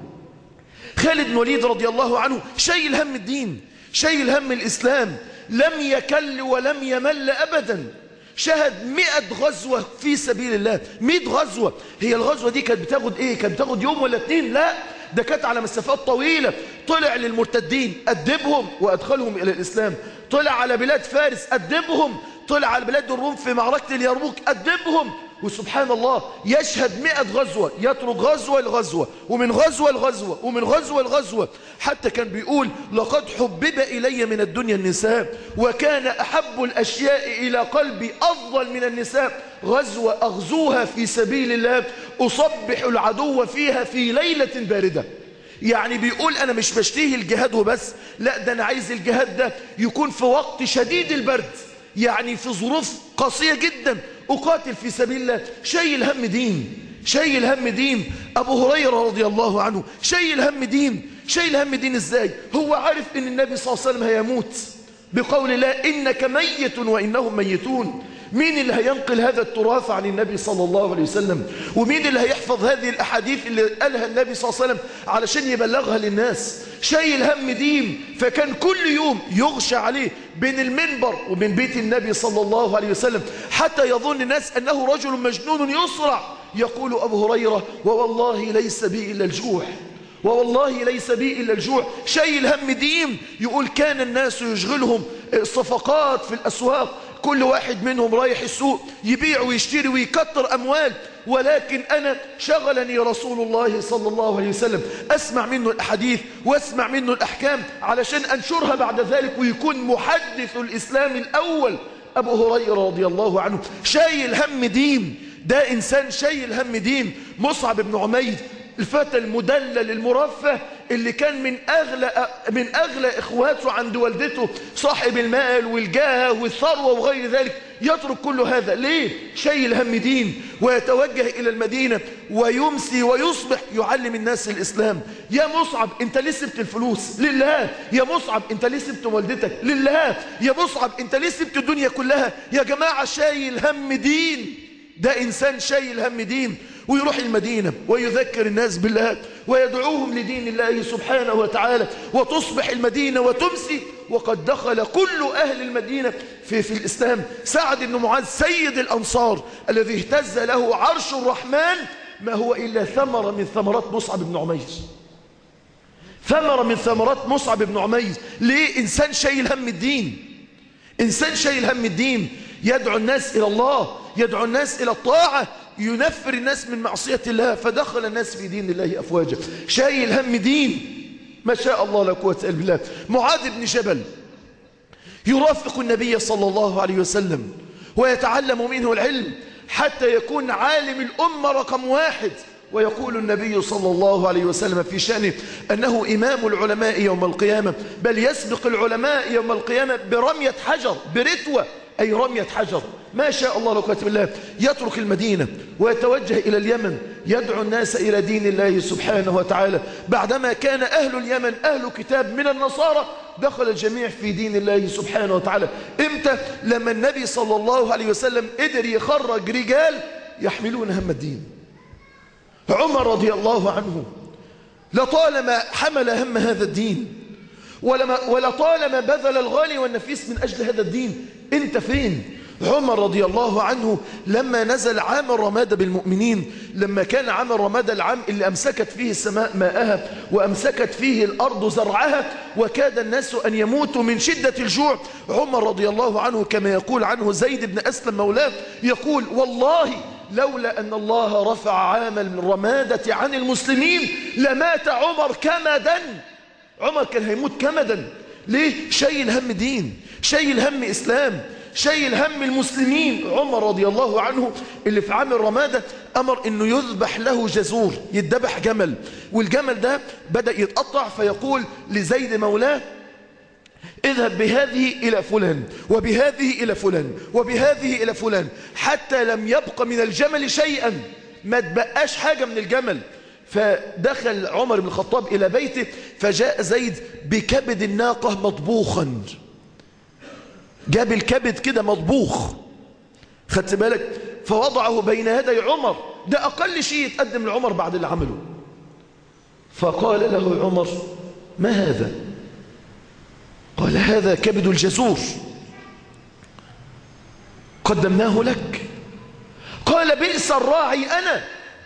خالد بن الوليد رضي الله عنه شايل هم الدين شايل هم الإسلام لم يكل ولم يمل أبدا شهد مئة غزوة في سبيل الله مئة غزوة هي الغزوة دي كانت بتاخد ايه كانت بتاخد يوم ولا اتنين لا ده كانت على مسافات طويلة طلع للمرتدين أدبهم وأدخلهم إلى الإسلام طلع على بلاد فارس أدبهم طلع على بلاد الروم في معركة اليرموك أدبهم وسبحان الله يشهد مئة غزوة يترك غزوة لغزوة ومن غزوة لغزوة ومن غزوة لغزوة حتى كان بيقول لقد حبب إلي من الدنيا النساء وكان أحب الأشياء إلى قلبي أفضل من النساء غزوة أغزوها في سبيل الله أصبح العدو فيها في ليلة باردة يعني بيقول أنا مش بشتهي الجهاد وبس لا ده أنا عايز الجهاد ده يكون في وقت شديد البرد يعني في ظروف قاسية جدا أقاتل في سبيل الله شايل هم دين شايل هم دين أبو هريرة رضي الله عنه شايل هم دين شايل هم دين إزاي هو عارف إن النبي صلى الله عليه وسلم هيموت بقول الله إنك ميت وإنهم ميتون مين اللي هينقل هذا التراث عن النبي صلى الله عليه وسلم ومين اللي هيحفظ هذه الأحاديث اللي قالها النبي صلى الله عليه وسلم علشان يبلغها للناس شايل هم دين فكان كل يوم يغشى عليه بين المنبر وبين بيت النبي صلى الله عليه وسلم حتى يظن الناس أنه رجل مجنون يصرع يقول أبو هريرة ووالله ليس بي إلا الجوع ووالله ليس بي إلا الجوع شايل هم دين يقول كان الناس يشغلهم صفقات في الأسواق كل واحد منهم رايح السوق يبيع ويشتري ويكتر أموال ولكن أنا شغلني رسول الله صلى الله عليه وسلم أسمع منه الأحاديث وأسمع منه الأحكام علشان أنشرها بعد ذلك ويكون محدث الإسلام الأول أبو هريرة رضي الله عنه شايل هم دين ده إنسان شايل هم دين مصعب بن عمير الفتى المدلل المرفه اللي كان من أغلى, من أغلى إخواته عند والدته صاحب المال والجاه والثروة وغير ذلك يترك كل هذا ليه؟ شايل هم دين ويتوجه إلى المدينة ويمسي ويصبح يعلم الناس الإسلام يا مصعب أنت ليه سبت الفلوس؟ لله يا مصعب أنت ليه سبت والدتك؟ لله يا مصعب أنت ليه سبت الدنيا كلها؟ يا جماعة شايل هم دين ده إنسان شايل هم دين ويروح المدينة ويذكر الناس بالله ويدعوهم لدين الله سبحانه وتعالى وتصبح المدينة وتمسي وقد دخل كل أهل المدينة في, في الإسلام سعد بن معاذ سيد الأنصار الذي اهتز له عرش الرحمن ما هو إلا ثمرة من ثمرات مصعب بن عمير ثمرة من ثمرات مصعب بن عمير ليه إنسان شايل هم الدين إنسان شايل هم الدين يدعو الناس إلى الله يدعو الناس إلى الطاعة ينفر الناس من معصية الله فدخل الناس في دين الله أفواجا شايل هم دين ما شاء الله لا قوة إلا بالله معاذ بن جبل يرافق النبي صلى الله عليه وسلم ويتعلم منه العلم حتى يكون عالم الأمة رقم واحد ويقول النبي صلى الله عليه وسلم في شأنه أنه إمام العلماء يوم القيامة بل يسبق العلماء يوم القيامة برمية حجر برتوة أي رمية حجر ما شاء الله لو الله يترك المدينة ويتوجه إلى اليمن يدعو الناس إلى دين الله سبحانه وتعالى بعدما كان أهل اليمن أهل كتاب من النصارى دخل الجميع في دين الله سبحانه وتعالى إمتى لما النبي صلى الله عليه وسلم قدر يخرج رجال يحملون هم الدين عمر رضي الله عنه لطالما حمل هم هذا الدين ولما ولطالما بذل الغالي والنفيس من أجل هذا الدين انت فين عمر رضي الله عنه لما نزل عام الرمادة بالمؤمنين لما كان عام الرمادة العام اللي أمسكت فيه السماء ماءها وأمسكت فيه الأرض زرعها وكاد الناس أن يموتوا من شدة الجوع عمر رضي الله عنه كما يقول عنه زيد بن أسلم مولاه يقول والله لولا أن الله رفع عام الرمادة عن المسلمين لمات عمر كمدا عمر كان هيموت كمدا ليه؟ شايل هم دين شايل هم إسلام شايل هم المسلمين عمر رضي الله عنه اللي في عام الرمادة أمر أنه يذبح له جزور يذبح جمل والجمل ده بدأ يتقطع فيقول لزيد مولاه اذهب بهذه إلى فلان وبهذه إلى فلان وبهذه إلى فلان حتى لم يبق من الجمل شيئا ما تبقاش حاجة من الجمل فدخل عمر بن الخطاب إلى بيته فجاء زيد بكبد الناقة مطبوخا جاب الكبد كده مطبوخ خدت بالك فوضعه بين يدي عمر ده أقل شيء يتقدم لعمر بعد اللي عمله فقال له عمر ما هذا قال هذا كبد الجزور قدمناه لك قال بئس الراعي أنا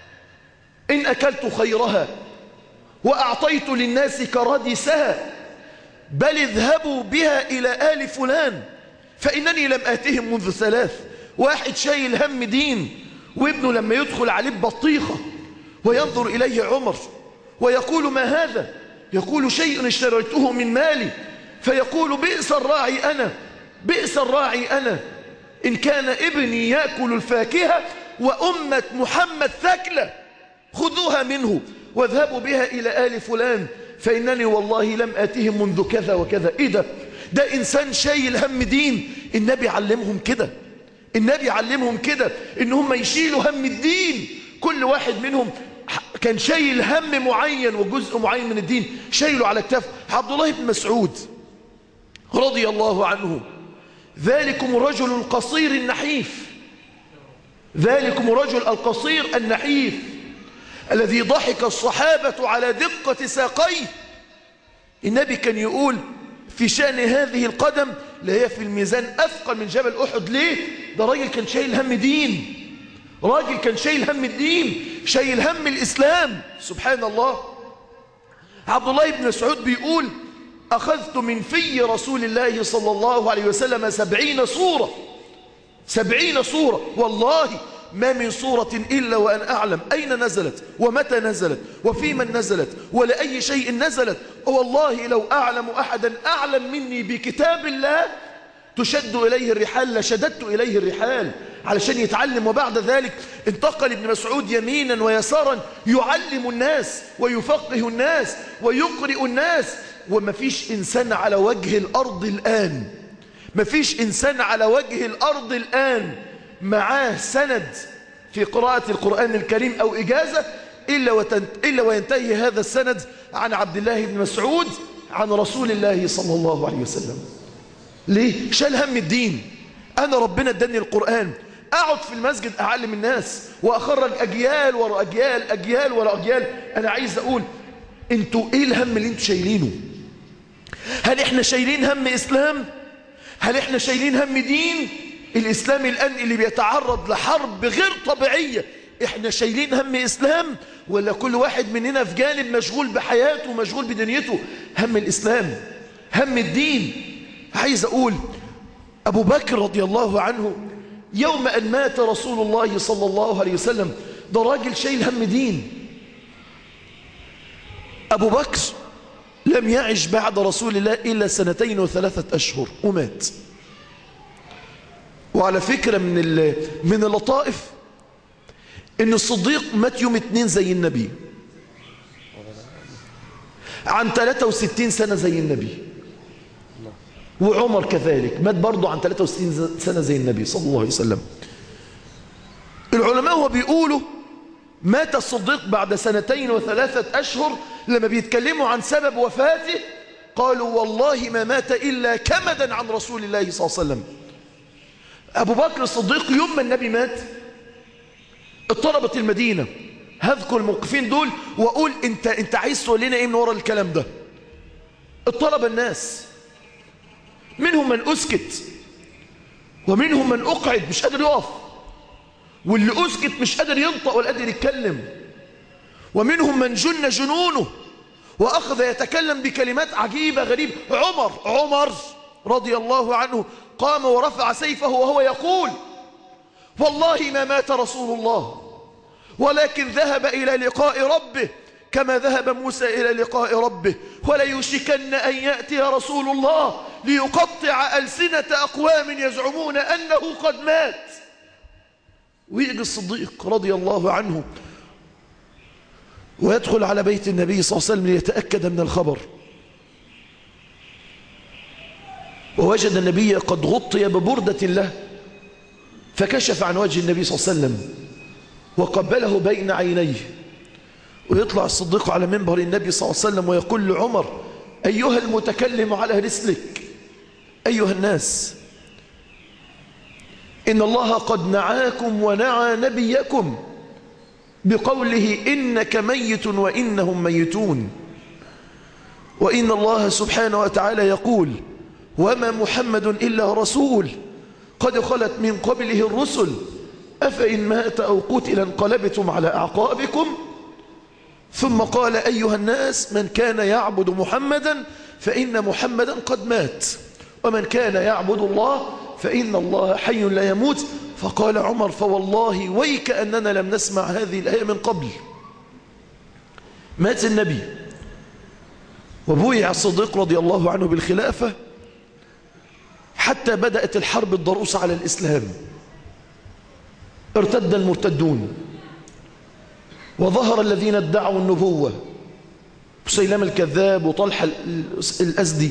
إن أكلت خيرها وأعطيت للناس كردسها بل اذهبوا بها إلى آل فلان فإنني لم آتهم منذ ثلاث واحد شايل هم دين وابنه لما يدخل عليه بطيخة وينظر إليه عمر ويقول ما هذا يقول شيء اشتريته من مالي فيقول بئس الراعي أنا بئس الراعي أنا إن كان ابني يأكل الفاكهة وأمة محمد ثكلة خذوها منه واذهبوا بها إلى آل فلان فإنني والله لم آتهم منذ كذا وكذا إيه ده ده إنسان شايل هم دين النبي علمهم كده النبي علمهم كده إن هم يشيلوا هم الدين كل واحد منهم كان شايل هم معين وجزء معين من الدين شايله على كتاف عبد الله بن مسعود رضي الله عنه ذلكم الرجل القصير النحيف ذلكم الرجل القصير النحيف الذي ضحك الصحابة على دقة ساقيه النبي كان يقول في شأن هذه القدم اللي هي في الميزان أثقل من جبل أحد ليه؟ ده راجل كان شايل هم دين راجل كان شايل هم الدين شايل هم الإسلام سبحان الله عبد الله بن مسعود بيقول أخذت من في رسول الله صلى الله عليه وسلم سبعين صورة سبعين صورة والله ما من صورة إلا وأن أعلم أين نزلت ومتى نزلت وفي من نزلت ولأي شيء نزلت والله لو أعلم أحدا أعلم مني بكتاب الله تشد إليه الرحال لشددت إليه الرحال علشان يتعلم وبعد ذلك انتقل ابن مسعود يمينا ويسارا يعلم الناس ويفقه الناس ويقرئ الناس وما فيش إنسان على وجه الأرض الآن ما فيش إنسان على وجه الأرض الآن معاه سند في قراءة القرآن الكريم أو إجازة إلا, وتنت... إلا وينتهي هذا السند عن عبد الله بن مسعود عن رسول الله صلى الله عليه وسلم ليه؟ شال هم الدين أنا ربنا اداني القرآن أقعد في المسجد أعلم الناس وأخرج أجيال ورا أجيال أجيال ورا أجيال أنا عايز أقول أنتوا إيه الهم اللي أنتوا شايلينه هل إحنا شايلين هم إسلام هل إحنا شايلين هم دين الإسلام الآن اللي بيتعرض لحرب غير طبيعية إحنا شايلين هم إسلام ولا كل واحد مننا في جانب مشغول بحياته ومشغول بدنيته هم الإسلام هم الدين عايز أقول أبو بكر رضي الله عنه يوم أن مات رسول الله صلى الله عليه وسلم ده راجل شايل هم دين أبو بكر لم يعش بعد رسول الله إلا سنتين وثلاثة أشهر ومات وعلى فكرة من من اللطائف ان الصديق مات يوم اتنين زي النبي عن 63 سنة زي النبي وعمر كذلك مات برضه عن 63 سنة زي النبي صلى الله عليه وسلم العلماء هو بيقولوا مات الصديق بعد سنتين وثلاثة أشهر لما بيتكلموا عن سبب وفاته قالوا والله ما مات إلا كمدا عن رسول الله صلى الله عليه وسلم أبو بكر الصديق يوم ما النبي مات اضطربت المدينة هذكر الموقفين دول وأقول انت, انت عايز تقول لنا ايه من ورا الكلام ده اضطرب الناس منهم من أسكت ومنهم من أقعد مش قادر يقف واللي أسكت مش قادر ينطق ولا قادر يتكلم ومنهم من جن جنونه وأخذ يتكلم بكلمات عجيبة غريبة عمر عمر رضي الله عنه قام ورفع سيفه وهو يقول والله ما مات رسول الله ولكن ذهب إلى لقاء ربه كما ذهب موسى إلى لقاء ربه وليوشكن أن يأتي رسول الله ليقطع ألسنة أقوام يزعمون أنه قد مات ويجي الصديق رضي الله عنه ويدخل على بيت النبي صلى الله عليه وسلم ليتأكد من الخبر ووجد النبي قد غطي ببردة له فكشف عن وجه النبي صلى الله عليه وسلم وقبله بين عينيه ويطلع الصديق على منبر النبي صلى الله عليه وسلم ويقول لعمر أيها المتكلم على رسلك أيها الناس إن الله قد نعاكم ونعى نبيكم بقوله إنك ميت وإنهم ميتون وإن الله سبحانه وتعالى يقول وما محمد إلا رسول قد خلت من قبله الرسل أفإن مات أو قتل انقلبتم على أعقابكم ثم قال أيها الناس من كان يعبد محمدا فإن محمدا قد مات ومن كان يعبد الله فإن الله حي لا يموت فقال عمر فوالله ويك أننا لم نسمع هذه الآية من قبل مات النبي وبويع الصديق رضي الله عنه بالخلافة حتى بدأت الحرب الضروس على الإسلام ارتد المرتدون وظهر الذين ادعوا النبوة مسيلم الكذاب وطلحة الأزدي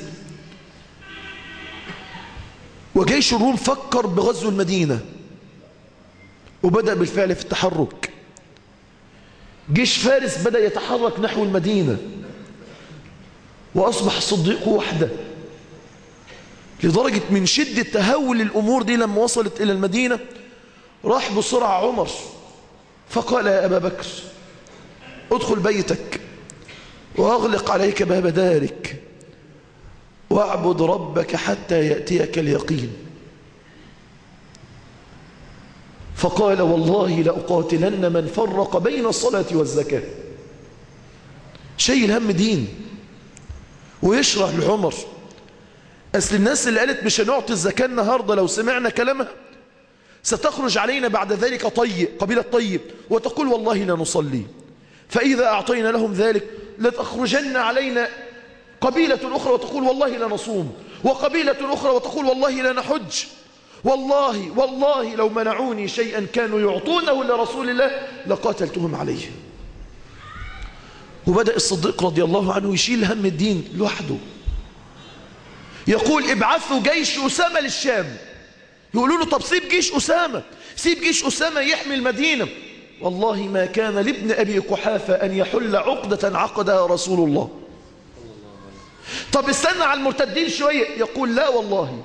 وجيش الروم فكر بغزو المدينة وبدأ بالفعل في التحرك جيش فارس بدأ يتحرك نحو المدينة وأصبح الصديق وحده لدرجة من شدة تهول الأمور دي لما وصلت إلى المدينة راح بسرعة عمر فقال يا أبا بكر ادخل بيتك وأغلق عليك باب دارك واعبد ربك حتى يأتيك اليقين فقال والله لأقاتلن من فرق بين الصلاة والزكاة شيء هم دين ويشرح لعمر أصل الناس اللي قالت مش هنعطي الزكاة النهاردة لو سمعنا كلامها ستخرج علينا بعد ذلك طيب قبيلة طيب وتقول والله لا نصلي فإذا أعطينا لهم ذلك لتخرجن علينا قبيلة أخرى وتقول والله لا نصوم وقبيلة أخرى وتقول والله لا نحج والله والله لو منعوني شيئا كانوا يعطونه لرسول الله لقاتلتهم عليه وبدأ الصديق رضي الله عنه يشيل هم الدين لوحده يقول ابعثوا جيش أسامة للشام يقولوا له طب سيب جيش أسامة سيب جيش أسامة يحمي المدينة والله ما كان لابن أبي قحافة أن يحل عقدة عقدها رسول الله طب استنى على المرتدين شوية يقول لا والله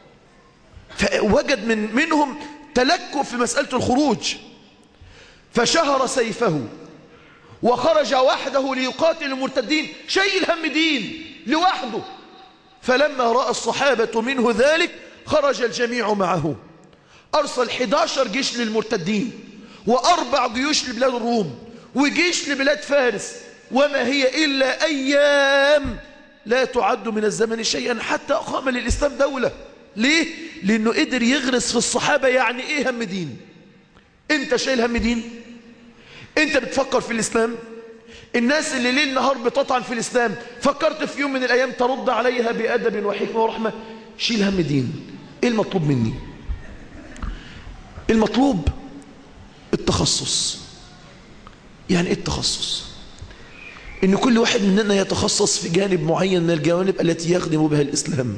فوجد من منهم تلكؤ في مسألة الخروج فشهر سيفه وخرج وحده ليقاتل المرتدين شيء الهم دين لوحده فلما رأى الصحابة منه ذلك خرج الجميع معه أرسل 11 جيش للمرتدين وأربع جيوش لبلاد الروم وجيش لبلاد فارس وما هي إلا أيام لا تعد من الزمن شيئا حتى أقام للإسلام دولة ليه؟ لأنه قدر يغرس في الصحابة يعني إيه هم دين أنت شايل هم دين أنت بتفكر في الإسلام الناس اللي ليل نهار بتطعن في الإسلام فكرت في يوم من الأيام ترد عليها بأدب وحكمة ورحمة شيل هم دين إيه المطلوب مني المطلوب التخصص يعني إيه التخصص إن كل واحد مننا يتخصص في جانب معين من الجوانب التي يخدم بها الإسلام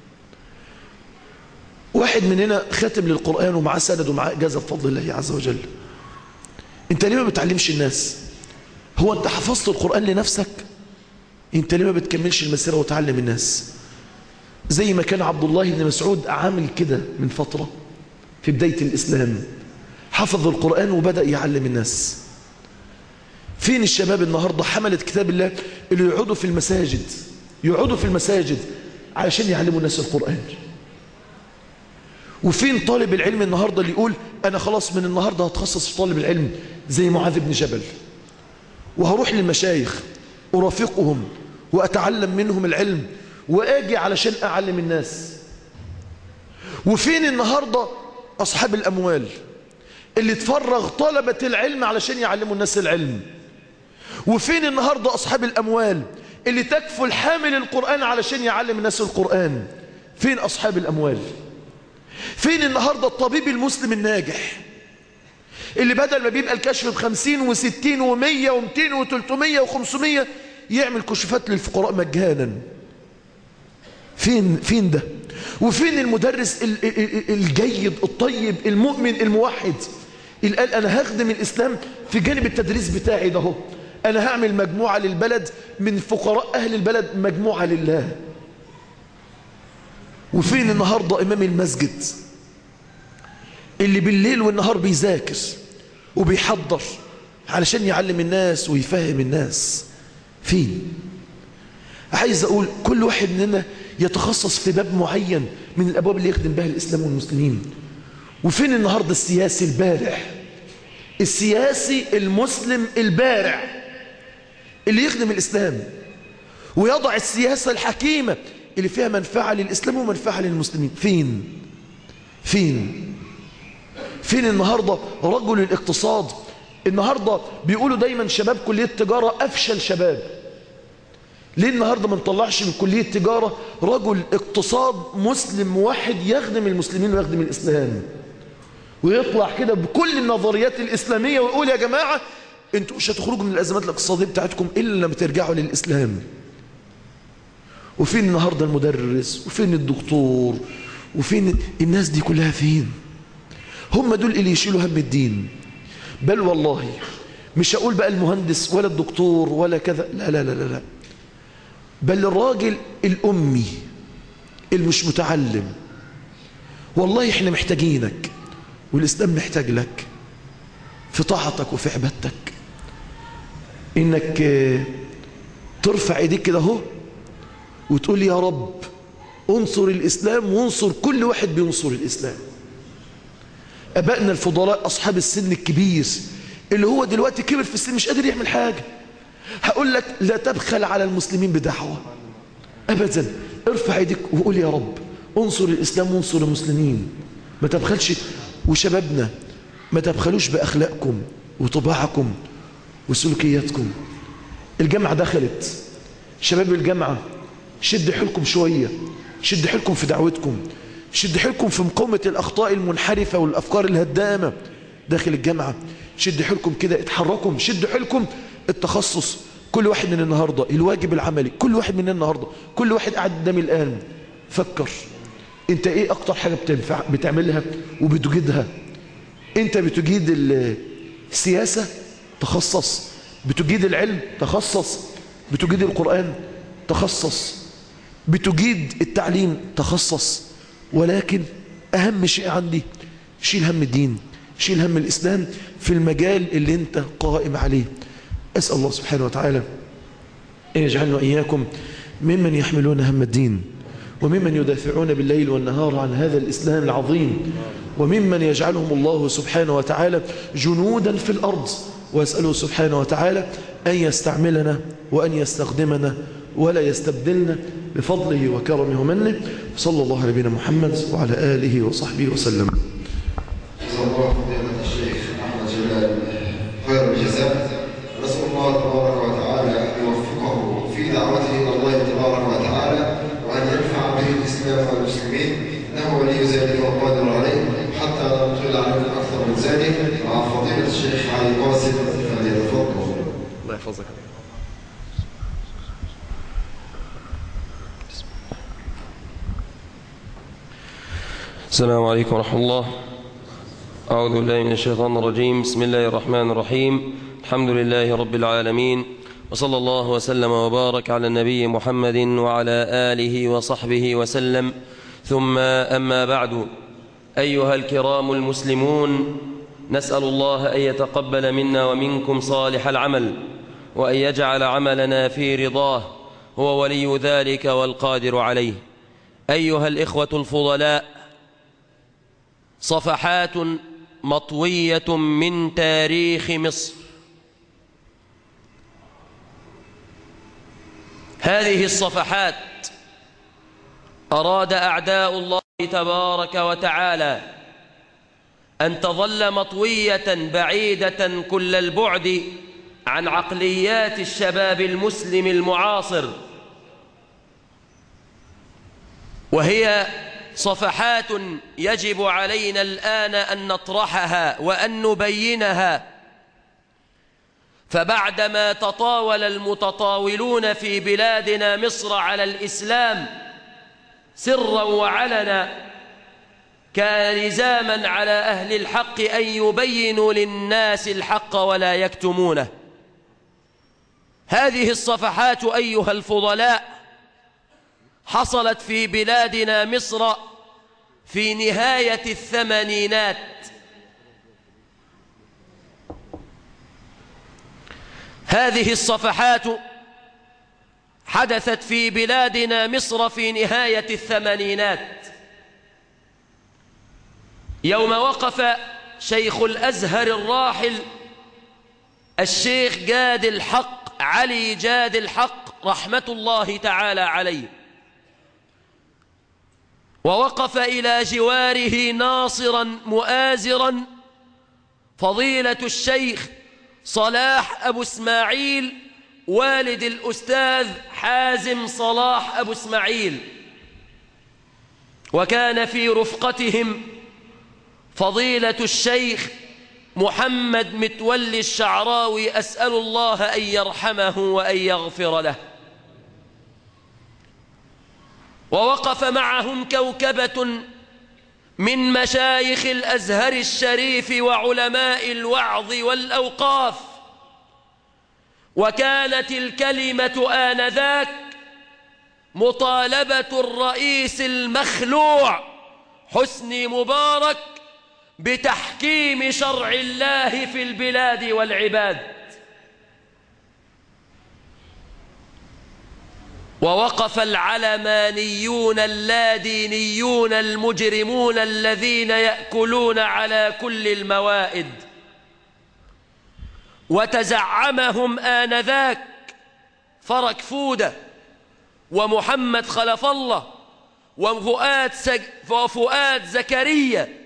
واحد مننا خاتم للقرآن ومعاه سند ومعاه إجازة بفضل الله عز وجل انت ليه ما بتعلمش الناس هو انت حفظت القرآن لنفسك انت ليه ما بتكملش المسيرة وتعلم الناس زي ما كان عبد الله بن مسعود عامل كده من فترة في بداية الإسلام حفظ القرآن وبدأ يعلم الناس فين الشباب النهاردة حملت كتاب الله اللي يقعدوا في المساجد يقعدوا في المساجد علشان يعلموا الناس القرآن وفين طالب العلم النهاردة اللي يقول أنا خلاص من النهاردة هتخصص في طالب العلم زي معاذ بن جبل وهروح للمشايخ أرافقهم وأتعلم منهم العلم وآجي علشان أعلم الناس وفين النهاردة أصحاب الأموال اللي تفرغ طلبة العلم علشان يعلموا الناس العلم وفين النهاردة أصحاب الأموال اللي تكفل حامل القرآن علشان يعلم الناس القرآن فين أصحاب الأموال فين النهاردة الطبيب المسلم الناجح اللي بدل ما بيبقى الكشف بخمسين وستين ومية ومتين وتلتمية وخمسمية يعمل كشوفات للفقراء مجانا فين فين ده وفين المدرس ال- ال- ال- الجيد الطيب المؤمن الموحد اللي قال انا هخدم الاسلام في جانب التدريس بتاعي ده هو. انا هعمل مجموعة للبلد من فقراء اهل البلد مجموعة لله وفين النهاردة امام المسجد اللي بالليل والنهار بيذاكر وبيحضر علشان يعلم الناس ويفهم الناس فين عايز أقول كل واحد مننا يتخصص في باب معين من الأبواب اللي يخدم بها الإسلام والمسلمين وفين النهاردة السياسي البارع السياسي المسلم البارع اللي يخدم الإسلام ويضع السياسة الحكيمة اللي فيها منفعة للإسلام ومنفعة للمسلمين فين فين فين النهاردة رجل الاقتصاد النهاردة بيقولوا دايما شباب كلية تجارة أفشل شباب ليه النهاردة ما نطلعش من كلية تجارة رجل اقتصاد مسلم موحد يخدم المسلمين ويخدم الإسلام ويطلع كده بكل النظريات الإسلامية ويقول يا جماعة انتوا مش هتخرجوا من الأزمات الاقتصادية بتاعتكم إلا لما ترجعوا للإسلام وفين النهاردة المدرس وفين الدكتور وفين الناس دي كلها فين هم دول اللي يشيلوا هم الدين بل والله مش هقول بقى المهندس ولا الدكتور ولا كذا لا لا لا لا, لا. بل الراجل الأمي اللي مش متعلم والله احنا محتاجينك والإسلام محتاج لك في طاعتك وفي عبادتك انك آه، ترفع ايديك كده اهو وتقول يا رب انصر الإسلام وانصر كل واحد بينصر الإسلام أبائنا الفضلاء أصحاب السن الكبير اللي هو دلوقتي كبر في السن مش قادر يعمل حاجة هقول لك لا تبخل على المسلمين بدعوة أبدا ارفع ايديك وقول يا رب انصر الإسلام وانصر المسلمين ما تبخلش وشبابنا ما تبخلوش بأخلاقكم وطباعكم وسلوكياتكم الجامعة دخلت شباب الجامعة شد حيلكم شوية شد حيلكم في دعوتكم شد حيلكم في مقاومة الأخطاء المنحرفة والأفكار الهدامة داخل الجامعة شد حيلكم كده اتحركم شد حيلكم التخصص كل واحد من النهاردة الواجب العملي كل واحد من النهاردة كل واحد قاعد قدامي الآن فكر انت ايه اكتر حاجة بتنفع بتعملها وبتجيدها انت بتجيد ال- السياسة تخصص بتجيد العلم تخصص بتجيد القرآن تخصص بتجيد التعليم تخصص ولكن أهم شيء عندي شيل هم الدين شيل هم الإسلام في المجال اللي انت قائم عليه أسأل الله سبحانه وتعالى أن يجعلنا وإياكم ممن يحملون هم الدين وممن يدافعون بالليل والنهار عن هذا الإسلام العظيم وممن يجعلهم الله سبحانه وتعالى جنودا في الأرض وأسأله سبحانه وتعالى أن يستعملنا وأن يستخدمنا ولا يستبدلنا بفضله وكرمه ومنه صلى الله على نبينا محمد وعلى آله وصحبه وسلم جزا الله فضيلة الشيخ أحمد جلال خير الجزاء نسأل الله تبارك وتعالى أن يوفقه في دعوته إلى الله تبارك وتعالى وأن ينفع به الإسلام والمسلمين إنه ولي ذلك والقادر عليه حتى لا نطيل عليكم أكثر من ذلك مع فضيلة الشيخ علي قاسم فليتفضل الله يحفظك السلام عليكم ورحمة الله أعوذ بالله من الشيطان الرجيم بسم الله الرحمن الرحيم الحمد لله رب العالمين وصلى الله وسلم وبارك على النبي محمد وعلى آله وصحبه وسلم ثم أما بعد أيها الكرام المسلمون نسأل الله أن يتقبل منا ومنكم صالح العمل وأن يجعل عملنا في رضاه هو ولي ذلك والقادر عليه أيها الإخوة الفضلاء صفحات مطوية من تاريخ مصر هذه الصفحات أراد أعداء الله تبارك وتعالى أن تظل مطوية بعيدة كل البعد عن عقليات الشباب المسلم المعاصر وهي صفحات يجب علينا الآن أن نطرحها وأن نبينها فبعدما تطاول المتطاولون في بلادنا مصر على الإسلام سرا وعلنا كان لزاما على أهل الحق أن يبينوا للناس الحق ولا يكتمونه هذه الصفحات أيها الفضلاء حصلت في بلادنا مصر في نهاية الثمانينات هذه الصفحات حدثت في بلادنا مصر في نهاية الثمانينات يوم وقف شيخ الأزهر الراحل الشيخ جاد الحق علي جاد الحق رحمة الله تعالى عليه ووقف إلى جواره ناصرا مؤازرا فضيلة الشيخ صلاح أبو اسماعيل والد الأستاذ حازم صلاح أبو اسماعيل وكان في رفقتهم فضيلة الشيخ محمد متولي الشعراوي أسأل الله أن يرحمه وأن يغفر له ووقف معهم كوكبة من مشايخ الأزهر الشريف وعلماء الوعظ والأوقاف وكانت الكلمة آنذاك مطالبة الرئيس المخلوع حسني مبارك بتحكيم شرع الله في البلاد والعباد ووقف العلمانيون اللادينيون المجرمون الذين يأكلون على كل الموائد وتزعمهم آنذاك فرك فودة ومحمد خلف الله وفؤاد, سج... وفؤاد زكريا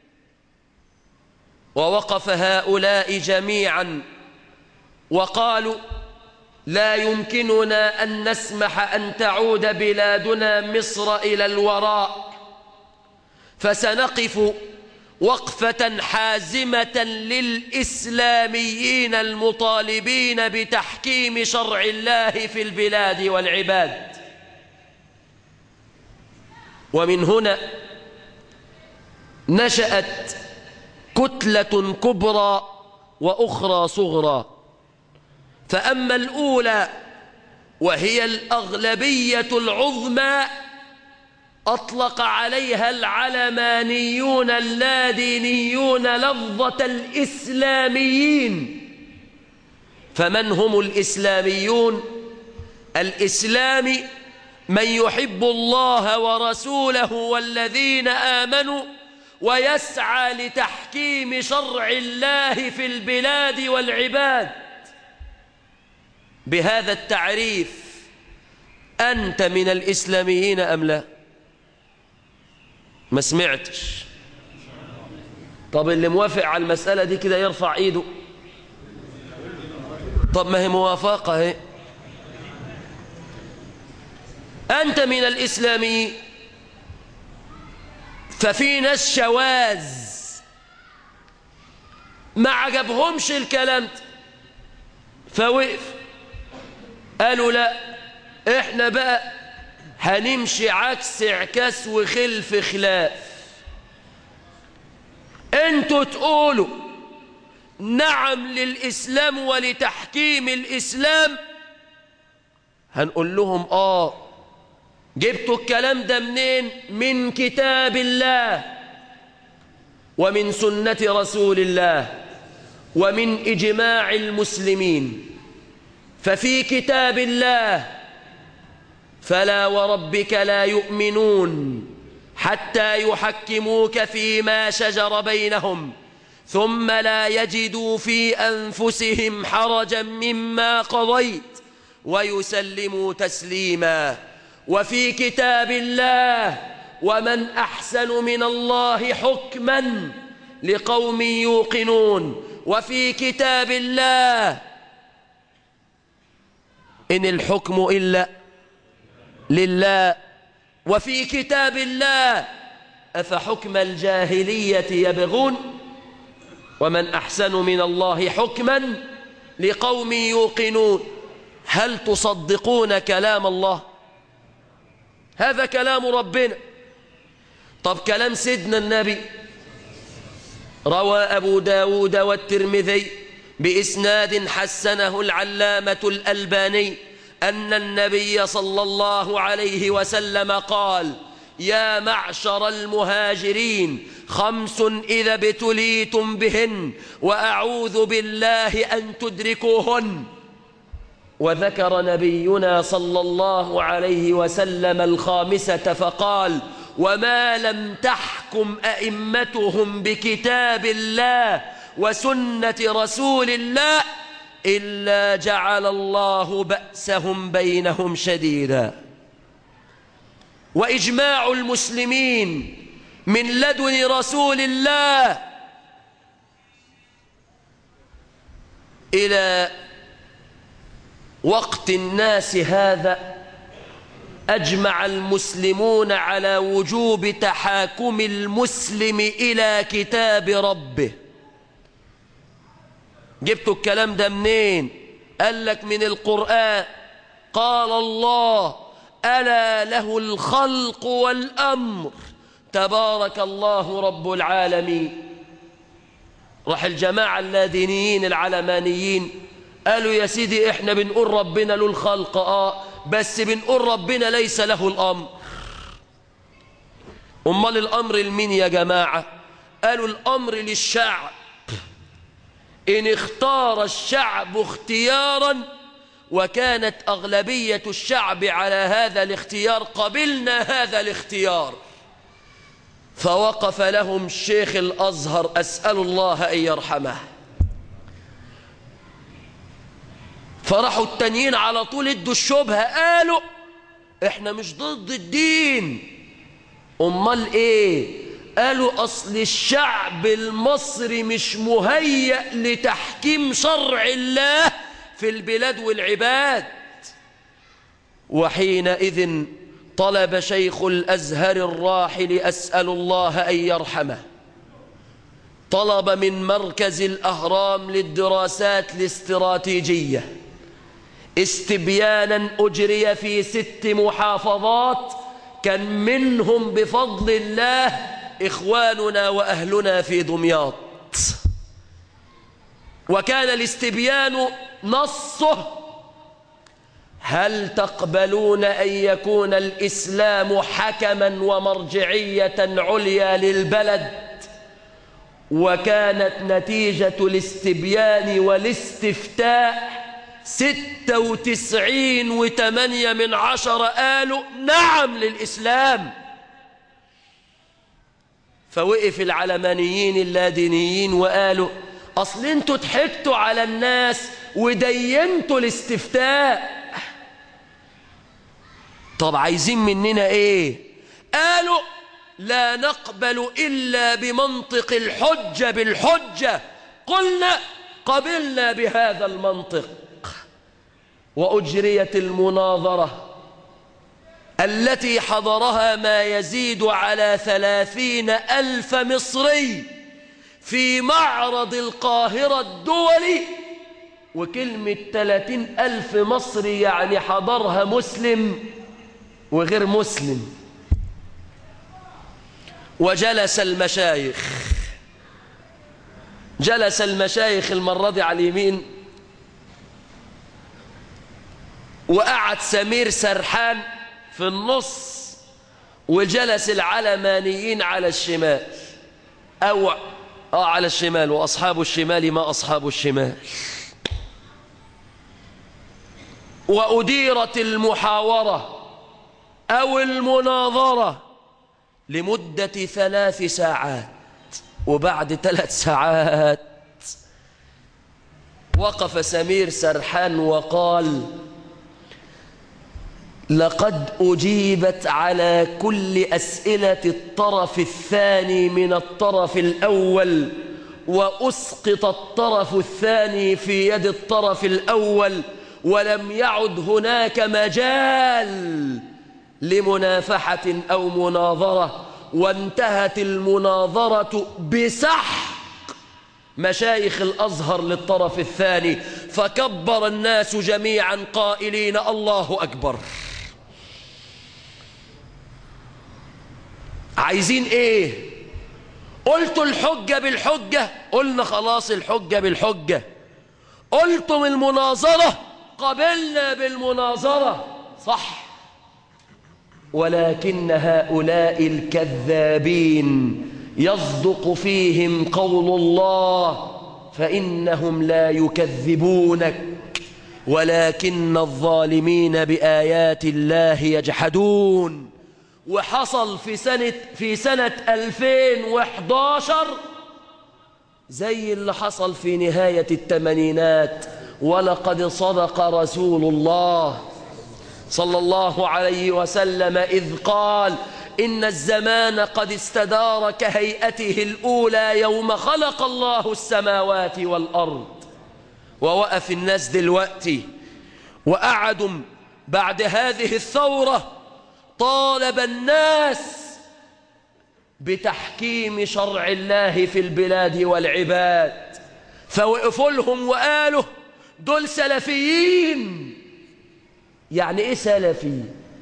ووقف هؤلاء جميعا وقالوا لا يمكننا أن نسمح أن تعود بلادنا مصر إلى الوراء فسنقف وقفة حازمة للإسلاميين المطالبين بتحكيم شرع الله في البلاد والعباد ومن هنا نشأت كتلة كبرى وأخرى صغرى فأما الأولى وهي الأغلبية العظمى أطلق عليها العلمانيون اللادينيون لفظة الإسلاميين فمن هم الإسلاميون الإسلام من يحب الله ورسوله والذين آمنوا ويسعى لتحكيم شرع الله في البلاد والعباد بهذا التعريف أنت من الإسلاميين أم لا ما سمعتش طب اللي موافق على المسألة دي كده يرفع ايده طب ما هي موافقة هي أنت من الإسلاميين ففي ناس شواذ ما عجبهمش الكلام ده فوقف قالوا لا احنا بقى هنمشي عكس عكاس وخلف خلاف انتوا تقولوا نعم للإسلام ولتحكيم الإسلام هنقول لهم آه جبتوا الكلام ده منين من كتاب الله ومن سنة رسول الله ومن إجماع المسلمين ففي كتاب الله فلا وربك لا يؤمنون حتى يحكموك فيما شجر بينهم ثم لا يجدوا في أنفسهم حرجا مما قضيت ويسلموا تسليما وفي كتاب الله ومن أحسن من الله حكما لقوم يوقنون وفي كتاب الله إن الحكم إلا لله وفي كتاب الله أفحكم الجاهلية يبغون ومن أحسن من الله حكما لقوم يوقنون هل تصدقون كلام الله هذا كلام ربنا طب كلام سيدنا النبي روى أبو داود والترمذي بإسناد حسنه العلامة الألباني أن النبي صلى الله عليه وسلم قال يا معشر المهاجرين خمس إذا ابتليتم بهن وأعوذ بالله أن تدركوهن وذكر نبينا صلى الله عليه وسلم الخامسة فقال وما لم تحكم أئمتهم بكتاب الله وسنة رسول الله إلا جعل الله بأسهم بينهم شديدا وإجماع المسلمين من لدن رسول الله إلى وقت الناس هذا أجمع المسلمون على وجوب تحاكم المسلم إلى كتاب ربه جبتوا الكلام ده منين قال لك من القرآن قال الله ألا له الخلق والأمر تبارك الله رب العالمين راح الجماعة اللادينيين العلمانيين قالوا يا سيدي احنا بنقول ربنا له الخلق اه بس بنقول ربنا ليس له الأمر أمال الأمر لمين يا جماعة قالوا الأمر للشعب إن اختار الشعب اختيارا وكانت أغلبية الشعب على هذا الاختيار قبلنا هذا الاختيار فوقف لهم الشيخ الأزهر أسأل الله أن يرحمه فرحوا التانيين على طول ادوا الشبهة قالوا احنا مش ضد الدين امال ايه قالوا اصل الشعب المصري مش مهيأ لتحكيم شرع الله في البلاد والعباد وحينئذ طلب شيخ الأزهر الراحل أسأل الله أن يرحمه طلب من مركز الأهرام للدراسات الاستراتيجية استبيانا أجري في ست محافظات كان منهم بفضل الله إخواننا وأهلنا في دمياط وكان الاستبيان نصه هل تقبلون أن يكون الإسلام حكما ومرجعية عليا للبلد وكانت نتيجة الاستبيان والاستفتاء ستة وتسعين وثمانية من عشرة قالوا نعم للإسلام فوقف العلمانيين اللادينيين وقالوا أصل انتوا ضحكتوا على الناس ودينتوا الاستفتاء طب عايزين مننا ايه قالوا لا نقبل إلا بمنطق الحجة بالحجة قلنا قبلنا بهذا المنطق وأجريت المناظرة التي حضرها ما يزيد على ثلاثين ألف مصري في معرض القاهرة الدولي وكلمة ثلاثين ألف مصري يعني حضرها مسلم وغير مسلم وجلس المشايخ جلس المشايخ المرة دي على اليمين وقعد سمير سرحان في النص وجلس العلمانيين على الشمال أو آه على الشمال وأصحاب الشمال ما أصحاب الشمال وأديرت المحاورة أو المناظرة لمدة ثلاث ساعات وبعد ثلاث ساعات وقف سمير سرحان وقال لقد أجيبت على كل أسئلة الطرف الثاني من الطرف الأول وأسقط الطرف الثاني في يد الطرف الأول ولم يعد هناك مجال لمنافحة أو مناظرة وانتهت المناظرة بسحق مشايخ الأزهر للطرف الثاني فكبر الناس جميعا قائلين الله أكبر عايزين ايه قلتوا الحجة بالحجة قلنا خلاص الحجة بالحجة قلتم المناظرة قبلنا بالمناظرة صح ولكن هؤلاء الكذابين يصدق فيهم قول الله فإنهم لا يكذبونك ولكن الظالمين بآيات الله يجحدون وحصل في سنة في سنة 2011 زي اللي حصل في نهاية الثمانينات ولقد صدق رسول الله صلى الله عليه وسلم إذ قال إن الزمان قد استدار كهيئته الأولى يوم خلق الله السماوات والأرض ووقف الناس دلوقتي وقعدوا بعد هذه الثورة طالب الناس بتحكيم شرع الله في البلاد والعباد فوقفوا لهم وقالوا دول سلفيين يعني ايه سلفي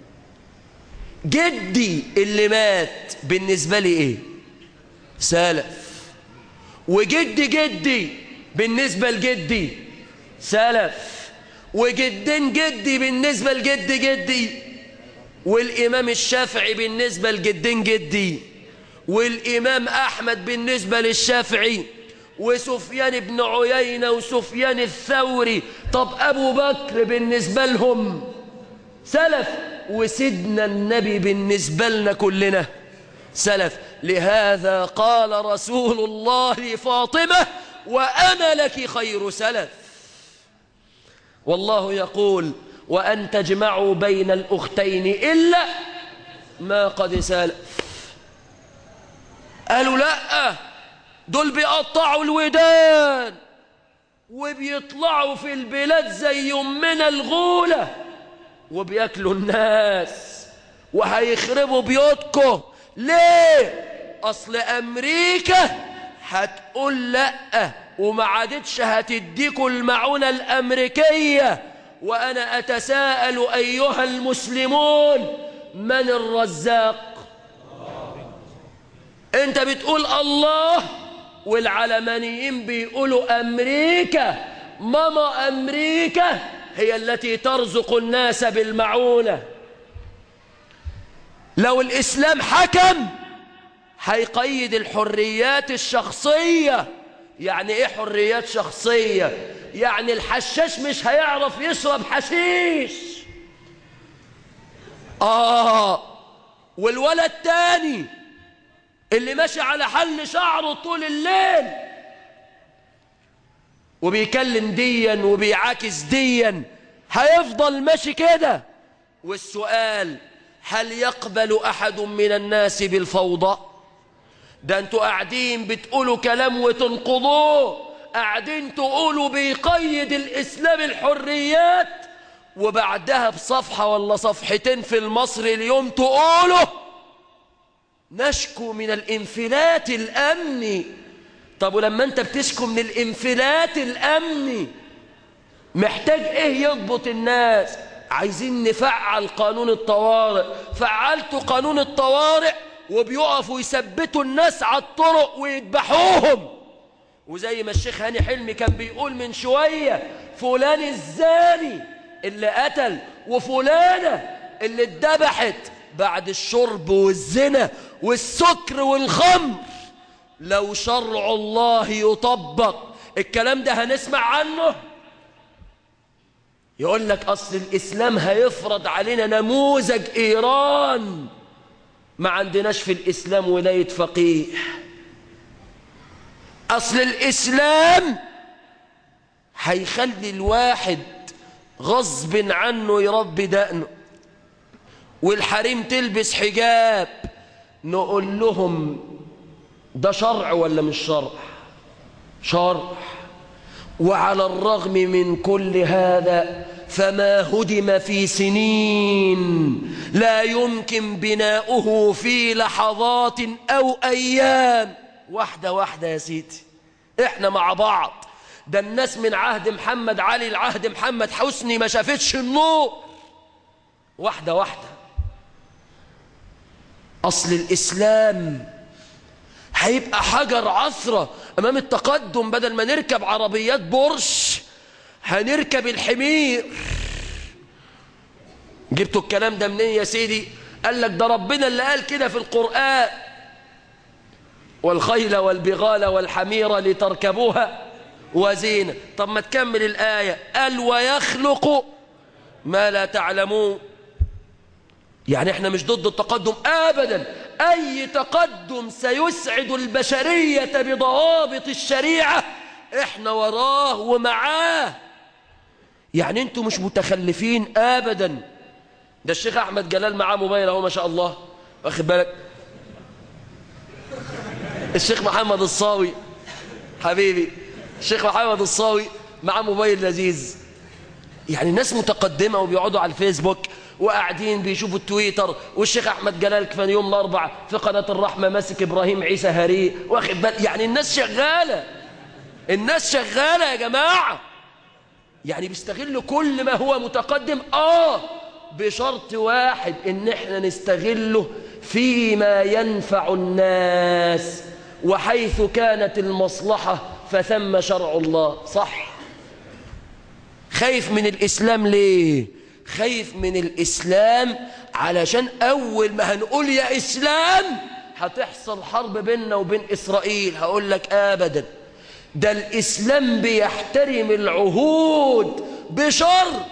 جدي اللي مات بالنسبة لي ايه سلف وجدي جدي بالنسبة لجدي سلف وجدين جدي بالنسبة لجد جدي والإمام الشافعي بالنسبة لجدين جدي والإمام أحمد بالنسبة للشافعي وسفيان بن عيينة وسفيان الثوري طب أبو بكر بالنسبة لهم سلف وسيدنا النبي بالنسبة لنا كلنا سلف لهذا قال رسول الله لفاطمة وأنا لك خير سلف والله يقول وأن تجمعوا بين الأختين إلا ما قد سلف قالوا لا دول بيقطعوا الودان وبيطلعوا في البلاد زي يمنا الغولة وبياكلوا الناس وهيخربوا بيوتكم ليه أصل أمريكا هتقول لأ وما عادتش هتديكوا المعونة الأمريكية وأنا أتساءل أيها المسلمون من الرزاق أنت بتقول الله والعلمانيين بيقولوا أمريكا ماما أمريكا هي التي ترزق الناس بالمعونة لو الإسلام حكم هيقيد الحريات الشخصية يعني ايه حريات شخصية يعني الحشاش مش هيعرف يشرب حشيش آه والولد تاني اللي ماشي على حل شعره طول الليل وبيكلم ديا وبيعاكس ديا هيفضل ماشي كده والسؤال هل يقبل أحد من الناس بالفوضى ده انتوا قاعدين بتقولوا كلام وتنقضوه قاعدين تقولوا بيقيد الإسلام الحريات وبعدها بصفحة ولا صفحتين في المصري اليوم تقولوا نشكو من الانفلات الأمني طب ولما انت بتشكو من الانفلات الأمني محتاج ايه يضبط الناس عايزين نفعل قانون الطوارئ فعلتوا قانون الطوارئ وبيقفوا يثبتوا الناس على الطرق ويذبحوهم وزي ما الشيخ هاني حلمي كان بيقول من شوية فلان الزاني اللي قتل وفلانة اللي اتذبحت بعد الشرب والزنا والسكر والخمر لو شرع الله يطبق الكلام ده هنسمع عنه يقول لك أصل الإسلام هيفرض علينا نموذج إيران ما عندناش في الإسلام ولاية فقيه أصل الإسلام هيخلي الواحد غصب عنه يربي دقنه والحريم تلبس حجاب نقول لهم ده شرع ولا مش شرع شرع وعلى الرغم من كل هذا فما هدم في سنين لا يمكن بناؤه في لحظات أو أيام واحدة واحدة يا سيدي احنا مع بعض ده الناس من عهد محمد علي لعهد محمد حسني ما شافتش النور واحدة واحدة أصل الإسلام هيبقى حجر عثرة أمام التقدم بدل ما نركب عربيات بورش هنركب الحمير جبتوا الكلام ده منين يا سيدي قال لك ده ربنا اللي قال كده في القرآن والخيل والبغال والحمير لتركبوها وزينة طب ما تكمل الآية قال ويخلق ما لا تعلمون يعني احنا مش ضد التقدم ابدا اي تقدم سيسعد البشرية بضوابط الشريعة احنا وراه ومعاه يعني انتوا مش متخلفين ابدا ده الشيخ احمد جلال معاه موبايل اهو ما شاء الله واخد بالك الشيخ محمد الصاوي حبيبي الشيخ محمد الصاوي معاه موبايل لذيذ يعني ناس متقدمة وبيقعدوا على الفيسبوك وقاعدين بيشوفوا التويتر والشيخ احمد جلال كان يوم الاربع في قناه الرحمه ماسك ابراهيم عيسى هري واخد بال يعني الناس شغاله الناس شغاله يا جماعه يعني بيستغلوا كل ما هو متقدم اه بشرط واحد ان احنا نستغله فيما ينفع الناس وحيث كانت المصلحه فثم شرع الله صح خايف من الاسلام ليه خايف من الإسلام علشان أول ما هنقول يا إسلام هتحصل حرب بيننا وبين إسرائيل هقول لك أبدا ده الإسلام بيحترم العهود بشرط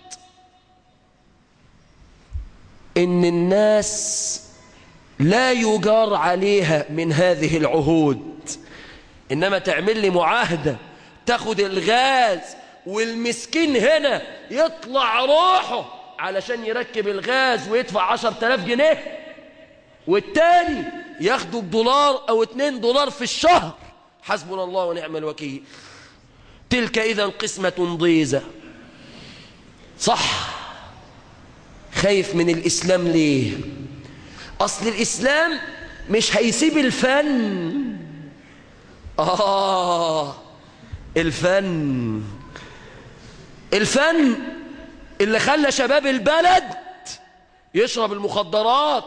إن الناس لا يجار عليها من هذه العهود إنما تعمل لي معاهدة تاخد الغاز والمسكين هنا يطلع روحه علشان يركب الغاز ويدفع عشر تلاف جنيه والتاني ياخده بدولار او اتنين دولار في الشهر حسبنا الله ونعم الوكيل تلك اذا قسمة ضيزة صح خايف من الاسلام ليه اصل الاسلام مش هيسيب الفن اه الفن الفن اللي خلى شباب البلد يشرب المخدرات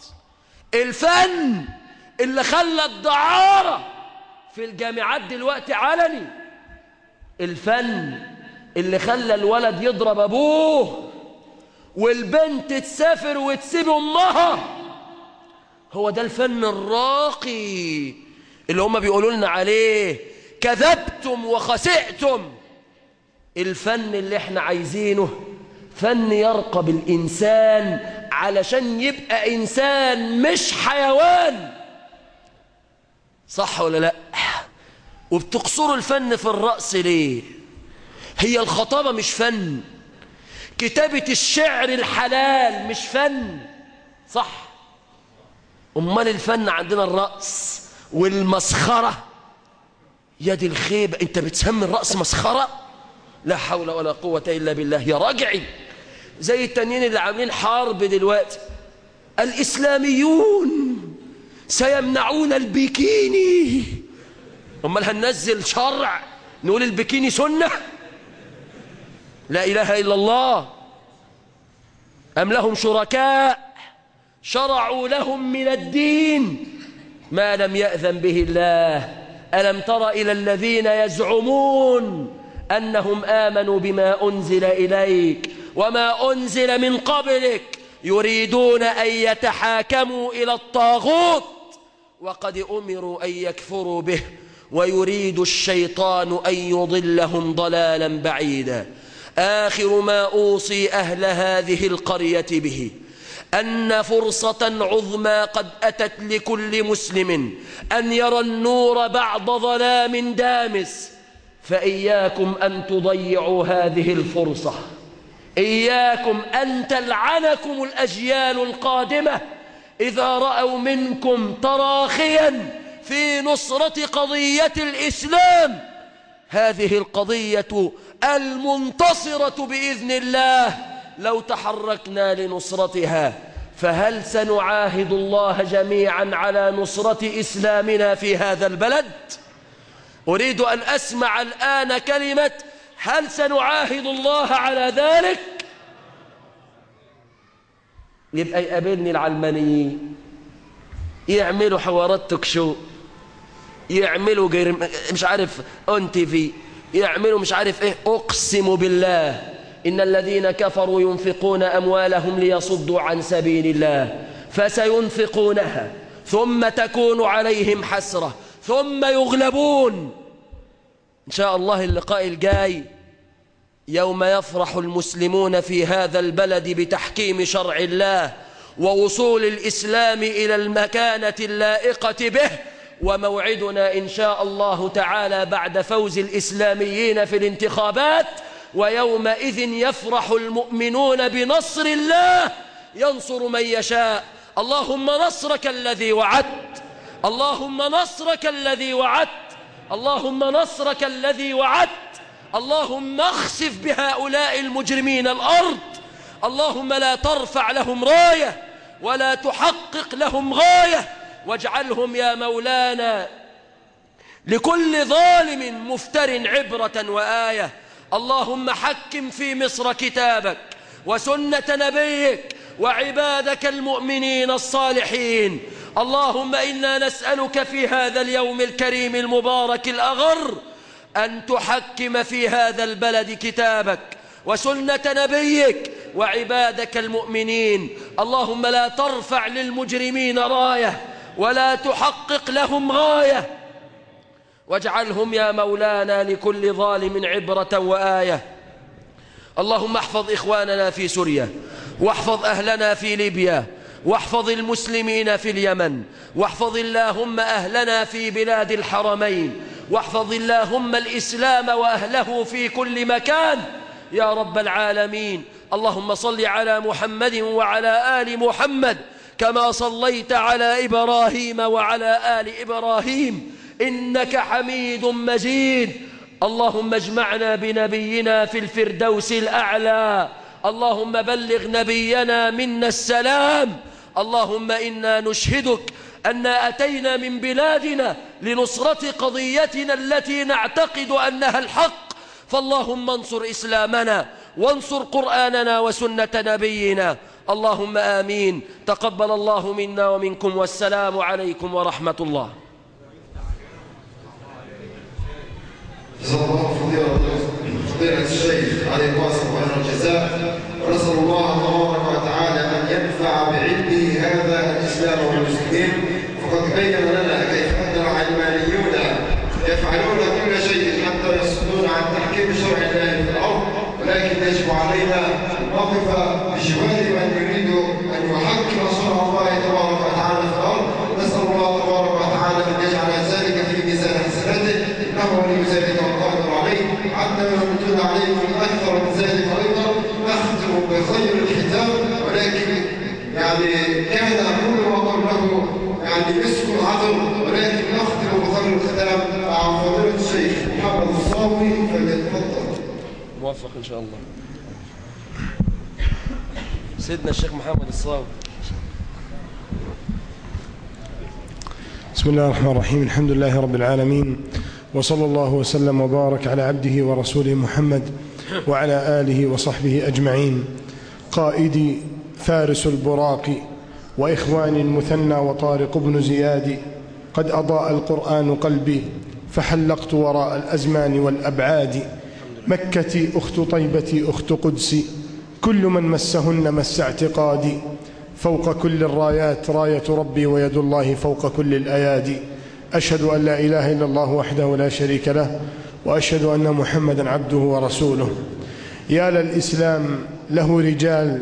الفن اللي خلى الدعارة في الجامعات دلوقتي علني الفن اللي خلى الولد يضرب أبوه والبنت تسافر وتسيب أمها هو ده الفن الراقي اللي هم بيقولوا لنا عليه كذبتم وخسئتم الفن اللي احنا عايزينه فن يرقب الإنسان علشان يبقى إنسان مش حيوان صح ولا لا وبتقصروا الفن في الرأس ليه هي الخطابة مش فن كتابة الشعر الحلال مش فن صح أمال الفن عندنا الرأس والمسخرة يا دي الخيبة انت بتسمي الرأس مسخرة لا حول ولا قوة إلا بالله يا راجعي زي التانيين اللي عاملين حرب دلوقتي الإسلاميون سيمنعون البيكيني أمال هننزل شرع نقول البيكيني سنة لا إله إلا الله أم لهم شركاء شرعوا لهم من الدين ما لم يأذن به الله ألم تر إلى الذين يزعمون أنهم آمنوا بما أنزل إليك وما أنزل من قبلك يريدون أن يتحاكموا إلى الطاغوت وقد أمروا أن يكفروا به ويريد الشيطان أن يضلهم ضلالا بعيدا آخر ما أوصي أهل هذه القرية به أن فرصة عظمى قد أتت لكل مسلم أن يرى النور بعد ظلام دامس فإياكم أن تضيعوا هذه الفرصة إياكم أن تلعنكم الأجيال القادمة إذا رأوا منكم تراخيا في نصرة قضية الإسلام هذه القضية المنتصرة بإذن الله لو تحركنا لنصرتها فهل سنعاهد الله جميعا على نصرة إسلامنا في هذا البلد أريد أن أسمع الآن كلمة هل سنعاهد الله على ذلك يبقى يقابلني العلمانيين يعملوا حوارات تكشو يعملوا غير مش عارف اون تي في يعملوا مش عارف ايه اقسم بالله ان الذين كفروا ينفقون اموالهم ليصدوا عن سبيل الله فسينفقونها ثم تكون عليهم حسره ثم يغلبون ان شاء الله اللقاء الجاي يوم يفرح المسلمون في هذا البلد بتحكيم شرع الله ووصول الإسلام إلى المكانة اللائقة به وموعدنا إن شاء الله تعالى بعد فوز الإسلاميين في الانتخابات ويومئذ يفرح المؤمنون بنصر الله ينصر من يشاء اللهم نصرك الذي وعدت اللهم نصرك الذي وعدت اللهم نصرك الذي وعدت اللهم اخسف بهؤلاء المجرمين الأرض اللهم لا ترفع لهم راية ولا تحقق لهم غاية واجعلهم يا مولانا لكل ظالم مفتر عبرة وآية اللهم حكم في مصر كتابك وسنة نبيك وعبادك المؤمنين الصالحين اللهم إنا نسألك في هذا اليوم الكريم المبارك الأغر أن تحكم في هذا البلد كتابك وسنة نبيك وعبادك المؤمنين اللهم لا ترفع للمجرمين راية ولا تحقق لهم غاية واجعلهم يا مولانا لكل ظالم عبرة وآية اللهم احفظ إخواننا في سوريا واحفظ أهلنا في ليبيا واحفظ المسلمين في اليمن واحفظ اللهم أهلنا في بلاد الحرمين واحفظ اللهم الإسلام وأهله في كل مكان يا رب العالمين اللهم صل على محمد وعلى آل محمد كما صليت على إبراهيم وعلى آل إبراهيم إنك حميد مجيد اللهم اجمعنا بنبينا في الفردوس الأعلى اللهم بلغ نبينا منا السلام اللهم إنا نشهدك أن أتينا من بلادنا لنصرة قضيتنا التي نعتقد أنها الحق فاللهم انصر إسلامنا وانصر قرآننا وسنة نبينا اللهم آمين تقبل الله منا ومنكم والسلام عليكم ورحمة الله جزاه الله فضيلة فضيلة الشيخ علي القاسم خير الجزاء ونسأل الله تبارك وتعالى أن ينفع بعلمه هذا الإسلام والمسلمين فقد بين لنا كيف أن العلمانيون يفعلون كل شيء حتى يصدون عن تحكيم شرع الله في الأرض ولكن يجب علينا أن نقف بجوار من يريد أن يحكم شرع الله تبارك وتعالى في الأرض نسأل الله تبارك وتعالى أن يجعل ذلك في ميزان حسناته إنه ولي ذلك والقادر عليه حتى يردون عليكم أكثر من ذلك أيضا نختم بخير الختام ولكن يعني كان كل ما قبله يعني مسك عذر ولكن نختم بخير الختام مع فضيلة الشيخ محمد الصاوي فليتفضل موفق إن شاء الله سيدنا الشيخ محمد الصاوي بسم الله الرحمن الرحيم الحمد لله رب العالمين وصلى الله وسلم وبارك على عبده ورسوله محمد وعلى آله وصحبه أجمعين قائدي فارس البراق وإخواني المثنى وطارق بن زياد قد أضاء القرآن قلبي فحلقت وراء الأزمان والأبعاد مكتي أخت طيبتي أخت قدسي كل من مسهن مس اعتقادي فوق كل الرايات راية ربي ويد الله فوق كل الأيادي أشهد أن لا إله إلا الله وحده لا شريك له وأشهد أن محمدا عبده ورسوله يا للإسلام له رجال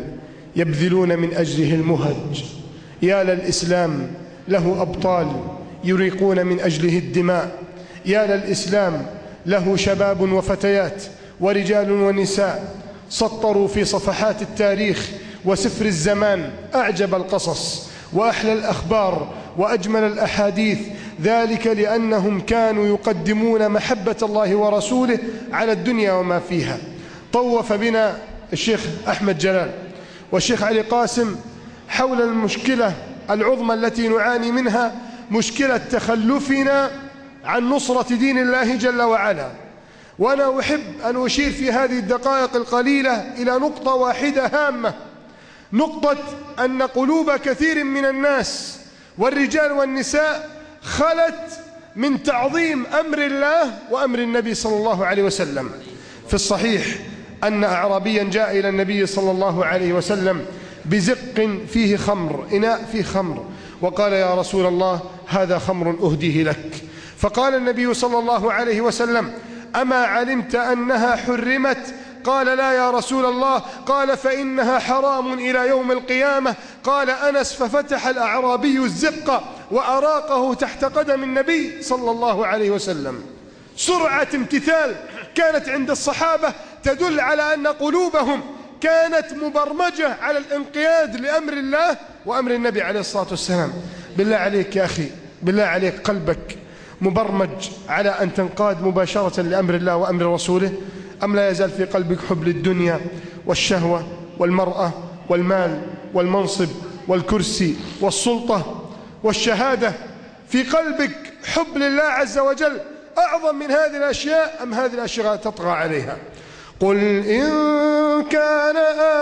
يبذلون من أجله المهج يا للإسلام له أبطال يريقون من أجله الدماء يا للإسلام له شباب وفتيات ورجال ونساء سطروا في صفحات التاريخ وسفر الزمان أعجب القصص وأحلى الأخبار وأجمل الأحاديث ذلك لأنهم كانوا يقدمون محبة الله ورسوله على الدنيا وما فيها طوف بنا الشيخ أحمد جلال والشيخ علي قاسم حول المشكلة العظمى التي نعاني منها مشكلة تخلفنا عن نصرة دين الله جل وعلا وأنا أحب أن أشير في هذه الدقائق القليلة إلى نقطة واحدة هامة نقطة أن قلوب كثير من الناس والرجال والنساء خلت من تعظيم أمر الله وأمر النبي صلى الله عليه وسلم في الصحيح أن أعرابيا جاء إلى النبي صلى الله عليه وسلم بزق فيه خمر إناء فيه خمر وقال يا رسول الله هذا خمر أهديه لك فقال النبي صلى الله عليه وسلم أما علمت أنها حرمت قال لا يا رسول الله قال فإنها حرام إلى يوم القيامة قال أنس ففتح الأعرابي الزق وأراقه تحت قدم النبي صلى الله عليه وسلم سرعة امتثال كانت عند الصحابة تدل على أن قلوبهم كانت مبرمجة على الانقياد لأمر الله وأمر النبي عليه الصلاة والسلام بالله عليك يا أخي بالله عليك قلبك مبرمج على أن تنقاد مباشرة لأمر الله وأمر رسوله أم لا يزال في قلبك حب للدنيا والشهوة والمرأة والمال والمنصب والكرسي والسلطة والشهادة في قلبك حب لله عز وجل أعظم من هذه الأشياء أم هذه الأشياء تطغى عليها قل إن كان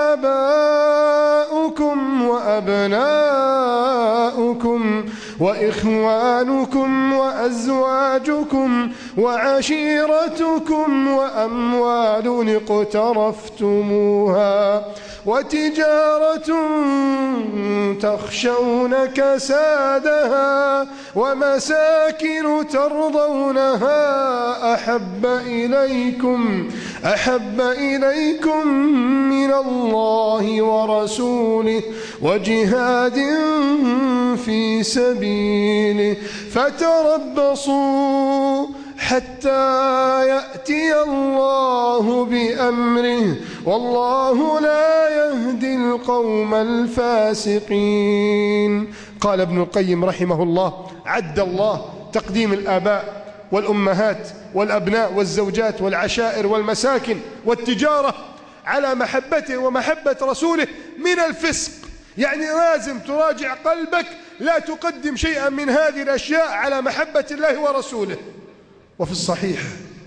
آباؤكم وأبناؤكم وإخوانكم وأزواجكم وعشيرتكم وأموال اقترفتموها وتجارة تخشون كسادها ومساكن ترضونها أحب إليكم أحب إليكم من الله ورسوله وجهاد في سبيله فتربصوا حتى يأتي الله بأمره والله لا يهدي القوم الفاسقين قال ابن القيم رحمه الله عد الله تقديم الآباء والأمهات والأبناء والزوجات والعشائر والمساكن والتجارة على محبته ومحبة رسوله من الفسق يعني لازم تراجع قلبك لا تقدم شيئا من هذه الأشياء على محبة الله ورسوله وفي الصحيح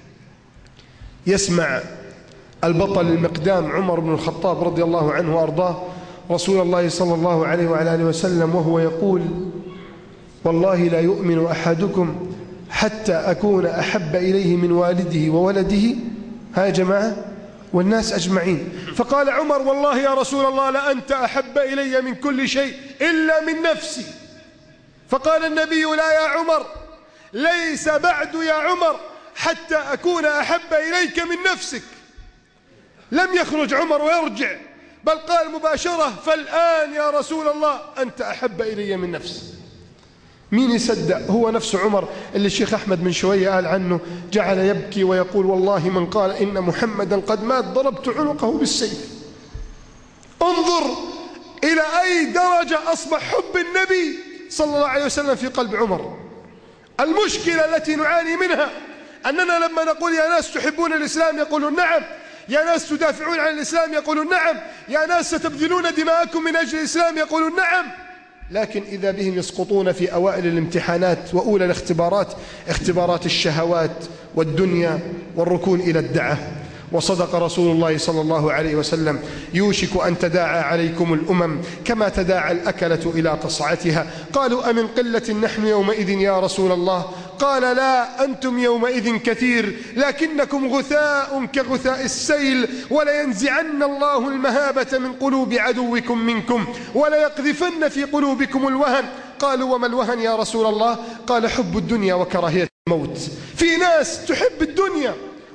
يسمع البطل المقدام عمر بن الخطاب رضي الله عنه وأرضاه رسول الله صلى الله عليه وعلى آله وسلم وهو يقول والله لا يؤمن أحدكم حتى أكون أحب إليه من والده وولده ها يا جماعة والناس أجمعين فقال عمر والله يا رسول الله لأنت أحب إلي من كل شيء إلا من نفسي فقال النبي لا يا عمر ليس بعد يا عمر حتى أكون أحب إليك من نفسك لم يخرج عمر ويرجع بل قال مباشرة فالآن يا رسول الله أنت أحب إلي من نفسي مين يصدق هو نفس عمر اللي الشيخ أحمد من شوية قال عنه جعل يبكي ويقول والله من قال إن محمدا قد مات ضربت عنقه بالسيف انظر إلى أي درجة أصبح حب النبي صلى الله عليه وسلم في قلب عمر المشكلة التي نعاني منها أننا لما نقول يا ناس تحبون الإسلام يقولون نعم يا ناس تدافعون عن الإسلام يقولون نعم يا ناس ستبذلون دماءكم من أجل الإسلام يقولون نعم لكن إذا بهم يسقطون في أوائل الامتحانات وأولى الاختبارات اختبارات الشهوات والدنيا والركون إلى الدعة وصدق رسول الله صلى الله عليه وسلم يوشك أن تداعى عليكم الأمم كما تداعى الأكلة إلى قصعتها قالوا أمن قلة نحن يومئذ يا رسول الله قال لا أنتم يومئذ كثير لكنكم غثاء كغثاء السيل ولينزعن الله المهابة من قلوب عدوكم منكم وليقذفن في قلوبكم الوهن قالوا وما الوهن يا رسول الله قال حب الدنيا وكراهية الموت في ناس تحب الدنيا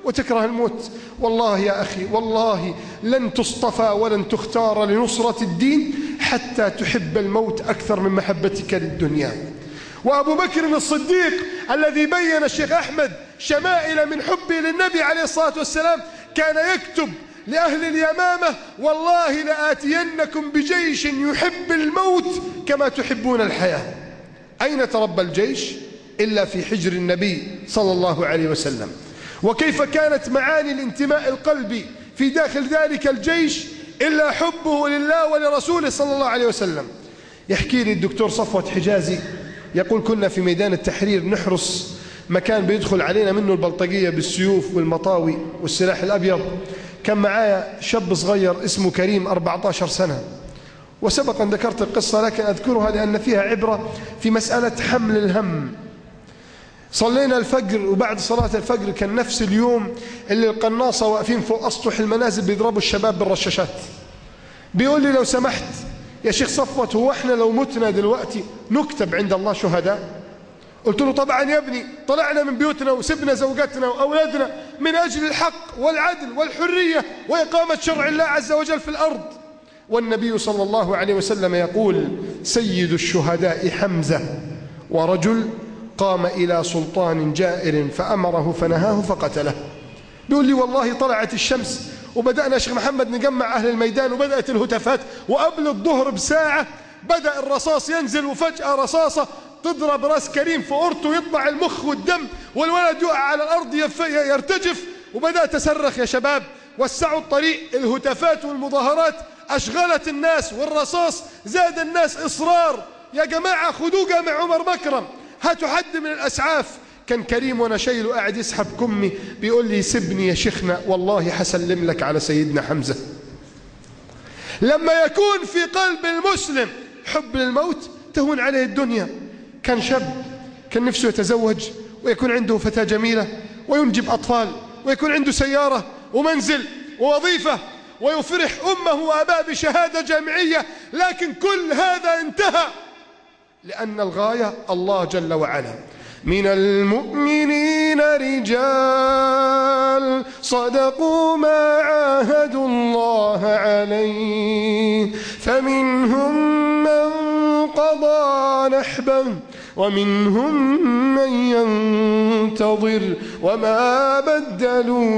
وتكره الموت والله يا أخي والله لن تصطفى ولن تختار لنصرة الدين حتى تحب الموت أكثر من محبتك للدنيا وأبو بكر الصديق الذي بين الشيخ أحمد شمائل من حبه للنبي عليه الصلاة والسلام كان يكتب لأهل اليمامة والله لآتينكم بجيش يحب الموت كما تحبون الحياة أين تربى الجيش إلا في حجر النبي صلى الله عليه وسلم وكيف كانت معاني الانتماء القلبي في داخل ذلك الجيش إلا حبه لله ولرسوله صلى الله عليه وسلم يحكي لي الدكتور صفوة حجازي يقول كنا في ميدان التحرير نحرس مكان بيدخل علينا منه البلطجية بالسيوف والمطاوي والسلاح الأبيض كان معايا شاب صغير اسمه كريم 14 سنة وسبقا ذكرت القصة لكن أذكرها لأن فيها عبرة في مسألة حمل الهم صلينا الفجر وبعد صلاة الفجر كان نفس اليوم اللي القناصة واقفين فوق أسطح المنازل بيضربوا الشباب بالرشاشات بيقول لي لو سمحت يا شيخ صفوت هو احنا لو متنا دلوقتي نكتب عند الله شهداء قلت له طبعا يا ابني طلعنا من بيوتنا وسبنا زوجاتنا وأولادنا من أجل الحق والعدل والحرية وإقامة شرع الله عز وجل في الأرض والنبي صلى الله عليه وسلم يقول سيد الشهداء حمزة ورجل قام إلى سلطان جائر فأمره فنهاه فقتله بيقول لي والله طلعت الشمس وبدأنا شيخ محمد نجمع أهل الميدان وبدأت الهتافات وقبل الظهر بساعة بدأ الرصاص ينزل وفجأة رصاصة تضرب راس كريم في أورته يطلع المخ والدم والولد يقع على الأرض يرتجف وبدأت أصرخ يا شباب وسعوا الطريق الهتافات والمظاهرات أشغلت الناس والرصاص زاد الناس إصرار يا جماعة خذوه جامع عمر مكرم هاتوا حد من الأسعاف كان كريم وانا شايله قاعد يسحب كمي بيقول لي سيبني يا شيخنا والله حسلم لك على سيدنا حمزة لما يكون في قلب المسلم حب للموت تهون عليه الدنيا كان شاب كان نفسه يتزوج ويكون عنده فتاة جميلة وينجب أطفال ويكون عنده سيارة ومنزل ووظيفة ويفرح أمه وأباه بشهادة جامعية لكن كل هذا انتهى لأن الغاية الله جل وعلا من المؤمنين رجال صدقوا ما عاهدوا الله عليه فمنهم من قضى نحبا ومنهم من ينتظر وما بدلوا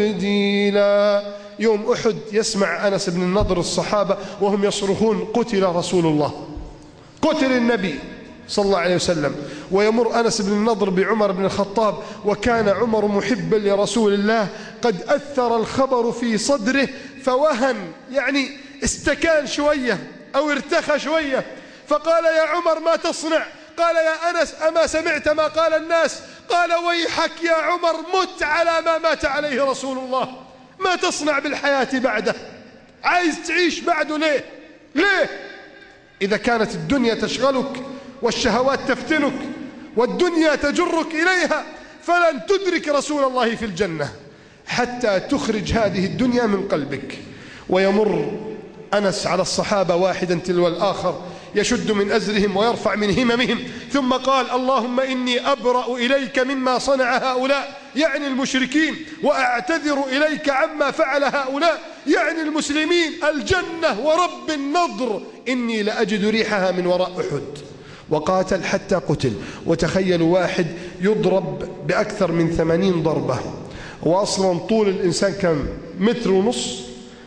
تبديلا يوم أحد يسمع أنس بن النضر الصحابة وهم يصرخون قتل رسول الله قتل النبي صلى الله عليه وسلم ويمر أنس بن النضر بعمر بن الخطاب وكان عمر محبا لرسول الله قد أثر الخبر في صدره فوهن يعني استكان شوية أو ارتخى شوية فقال يا عمر ما تصنع قال يا أنس أما سمعت ما قال الناس قال ويحك يا عمر مت على ما مات عليه رسول الله ما تصنع بالحياة بعده عايز تعيش بعده ليه ليه إذا كانت الدنيا تشغلك والشهوات تفتنك والدنيا تجرك إليها فلن تدرك رسول الله في الجنة حتى تخرج هذه الدنيا من قلبك ويمر أنس على الصحابة واحدا تلو الآخر يشد من أزرهم ويرفع من هممهم ثم قال اللهم إني أبرأ إليك مما صنع هؤلاء يعني المشركين وأعتذر إليك عما فعل هؤلاء يعني المسلمين الجنة ورب النضر إني لأجد ريحها من وراء أحد وقاتل حتى قتل وتخيلوا واحد يضرب بأكثر من ثمانين ضربة وأصلا طول الإنسان كم متر ونص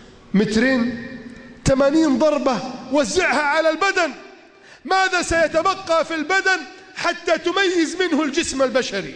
مترين ثمانين ضربة وزعها على البدن ماذا سيتبقى في البدن حتى تميز منه الجسم البشري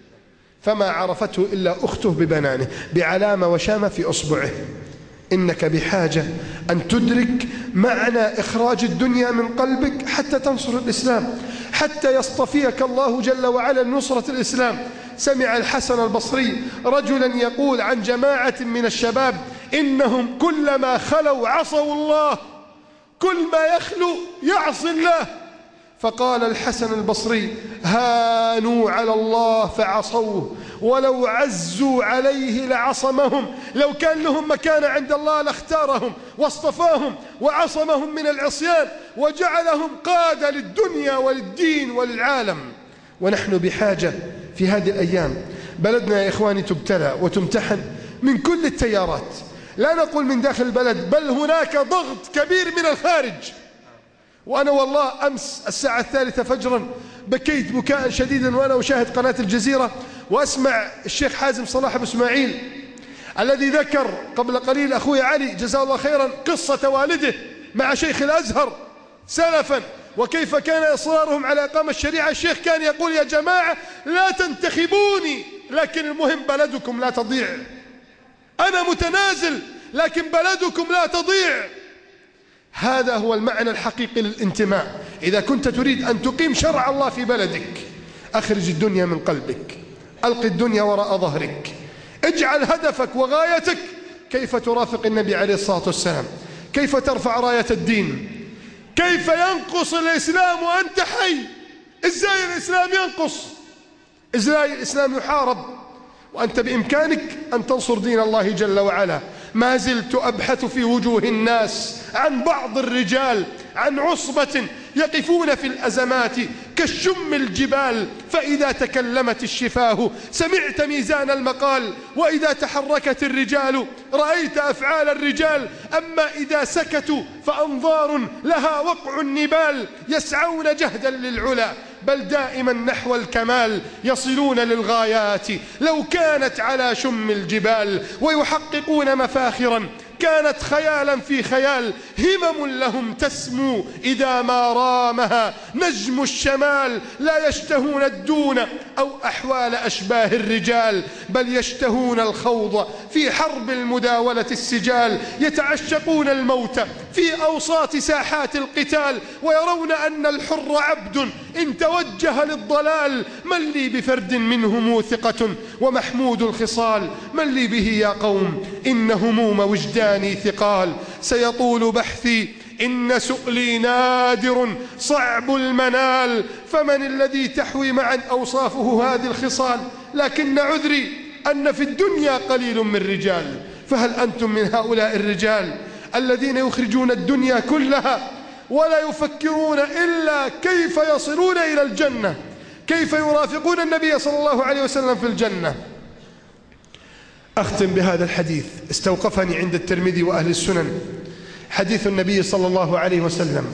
فما عرفته إلا أخته ببنانه بعلامة وشامة في أصبعه إنك بحاجة أن تدرك معنى إخراج الدنيا من قلبك حتى تنصر الإسلام حتى يصطفيك الله جل وعلا لنصرة الإسلام سمع الحسن البصري رجلا يقول عن جماعة من الشباب إنهم كلما خلوا عصوا الله كل ما يخلو يعصي الله فقال الحسن البصري هانوا على الله فعصوه ولو عزوا عليه لعصمهم لو كان لهم مكانة عند الله لاختارهم واصطفاهم وعصمهم من العصيان وجعلهم قادة للدنيا وللدين وللعالم ونحن بحاجة في هذه الأيام بلدنا يا إخواني تبتلى وتمتحن من كل التيارات لا نقول من داخل البلد بل هناك ضغط كبير من الخارج وأنا والله أمس الساعة الثالثة فجرا بكيت بكاء شديدا وأنا أشاهد قناة الجزيرة وأسمع الشيخ حازم صلاح أبو إسماعيل الذي ذكر قبل قليل أخوي علي جزاه الله خيرا قصة والده مع شيخ الأزهر سلفا وكيف كان إصرارهم على إقامة الشريعة الشيخ كان يقول يا جماعة لا تنتخبوني لكن المهم بلدكم لا تضيع أنا متنازل لكن بلدكم لا تضيع هذا هو المعنى الحقيقي للانتماء إذا كنت تريد أن تقيم شرع الله في بلدك أخرج الدنيا من قلبك ألق الدنيا وراء ظهرك اجعل هدفك وغايتك كيف ترافق النبي عليه الصلاة والسلام كيف ترفع راية الدين كيف ينقص الإسلام وأنت حي إزاي الإسلام ينقص إزاي الإسلام يحارب وأنت بإمكانك أن تنصر دين الله جل وعلا ما زلت أبحث في وجوه الناس عن بعض الرجال عن عصبة يقفون في الأزمات كالشم الجبال فإذا تكلمت الشفاه سمعت ميزان المقال وإذا تحركت الرجال رأيت أفعال الرجال أما إذا سكتوا فأنظار لها وقع النبال يسعون جهدا للعلا بل دائما نحو الكمال يصلون للغايات لو كانت على شم الجبال ويحققون مفاخرا كانت خيالا في خيال همم لهم تسمو إذا ما رامها نجم الشمال لا يشتهون الدون أو أحوال أشباه الرجال بل يشتهون الخوض في حرب المداولة السجال يتعشقون الموت في أوساط ساحات القتال ويرون أن الحر عبد إن توجه للضلال من لي بفرد منهم ثقة ومحمود الخصال من لي به يا قوم إن هموم وجداني ثقال سيطول بحثي إن سؤلي نادر صعب المنال فمن الذي تحوي معا أوصافه هذه الخصال لكن عذري أن في الدنيا قليل من رجال فهل أنتم من هؤلاء الرجال الذين يخرجون الدنيا كلها ولا يفكرون إلا كيف يصلون إلى الجنة كيف يرافقون النبي صلى الله عليه وسلم في الجنة أختم بهذا الحديث استوقفني عند الترمذي وأهل السنن حديث النبي صلى الله عليه وسلم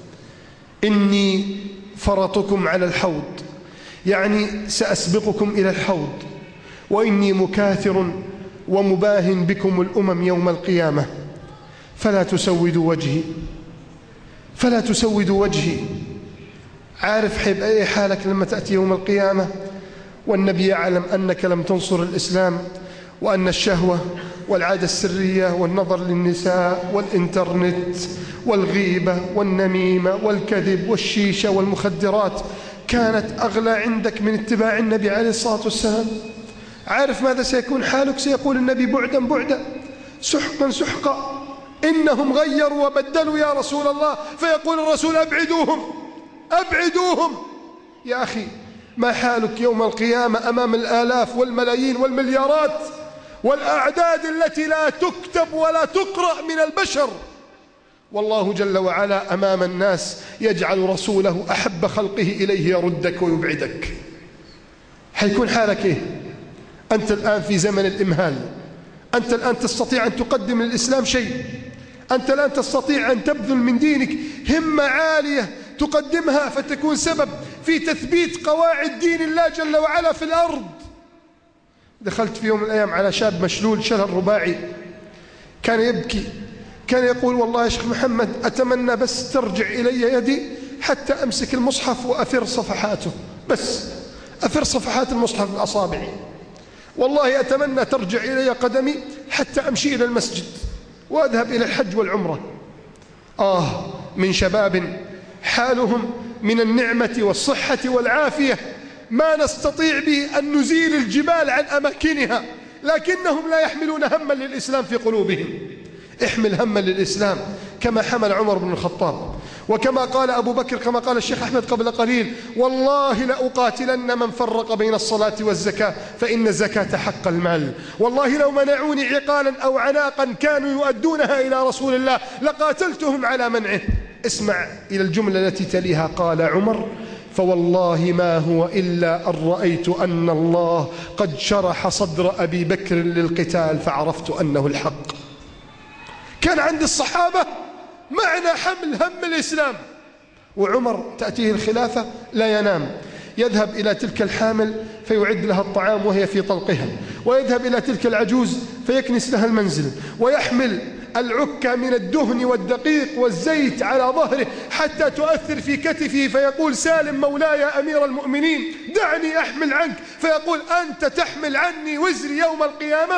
إني فرطكم على الحوض يعني سأسبقكم إلى الحوض وإني مكاثر ومباهن بكم الأمم يوم القيامة فلا تسودوا وجهي فلا تسودوا وجهي عارف حيب أي حالك لما تأتي يوم القيامة والنبي يعلم أنك لم تنصر الإسلام وأن الشهوة والعادة السرية والنظر للنساء والإنترنت والغيبة والنميمة والكذب والشيشة والمخدرات كانت أغلى عندك من اتباع النبي عليه الصلاة والسلام عارف ماذا سيكون حالك سيقول النبي بعدا بعدا سحقا سحقا إنهم غيروا وبدلوا يا رسول الله فيقول الرسول أبعدوهم أبعدوهم يا أخي ما حالك يوم القيامة أمام الآلاف والملايين والمليارات والأعداد التي لا تكتب ولا تقرأ من البشر والله جل وعلا أمام الناس يجعل رسوله أحب خلقه إليه يردك ويبعدك حيكون حالك إيه أنت الآن في زمن الإمهال أنت الآن تستطيع أن تقدم للإسلام شيء أنت الآن تستطيع أن تبذل من دينك همة عالية تقدمها فتكون سبب في تثبيت قواعد دين الله جل وعلا في الأرض دخلت في يوم من الأيام على شاب مشلول شلل رباعي كان يبكي كان يقول والله يا شيخ محمد أتمنى بس ترجع إلي يدي حتى أمسك المصحف وأثر صفحاته بس أثر صفحات المصحف بأصابعي والله أتمنى ترجع إلي قدمي حتى أمشي إلى المسجد وأذهب إلى الحج والعمرة آه من شباب حالهم من النعمة والصحة والعافية ما نستطيع به أن نزيل الجبال عن أماكنها لكنهم لا يحملون هما للإسلام في قلوبهم احمل هما للإسلام كما حمل عمر بن الخطاب وكما قال أبو بكر كما قال الشيخ أحمد قبل قليل والله لأقاتلن من فرق بين الصلاة والزكاة فإن الزكاة حق المال والله لو منعوني عقالا أو عناقا كانوا يؤدونها إلى رسول الله لقاتلتهم على منعه اسمع إلى الجملة التي تليها قال عمر فوالله ما هو إلا أن رأيت أن الله قد شرح صدر أبي بكر للقتال فعرفت أنه الحق كان عند الصحابة معنى حمل هم الإسلام وعمر تأتيه الخلافة لا ينام يذهب إلى تلك الحامل فيعد لها الطعام وهي في طلقها ويذهب إلى تلك العجوز فيكنس لها المنزل ويحمل العكة من الدهن والدقيق والزيت على ظهره حتى تؤثر في كتفه فيقول سالم مولاي أمير المؤمنين دعني أحمل عنك فيقول أنت تحمل عني وزري يوم القيامة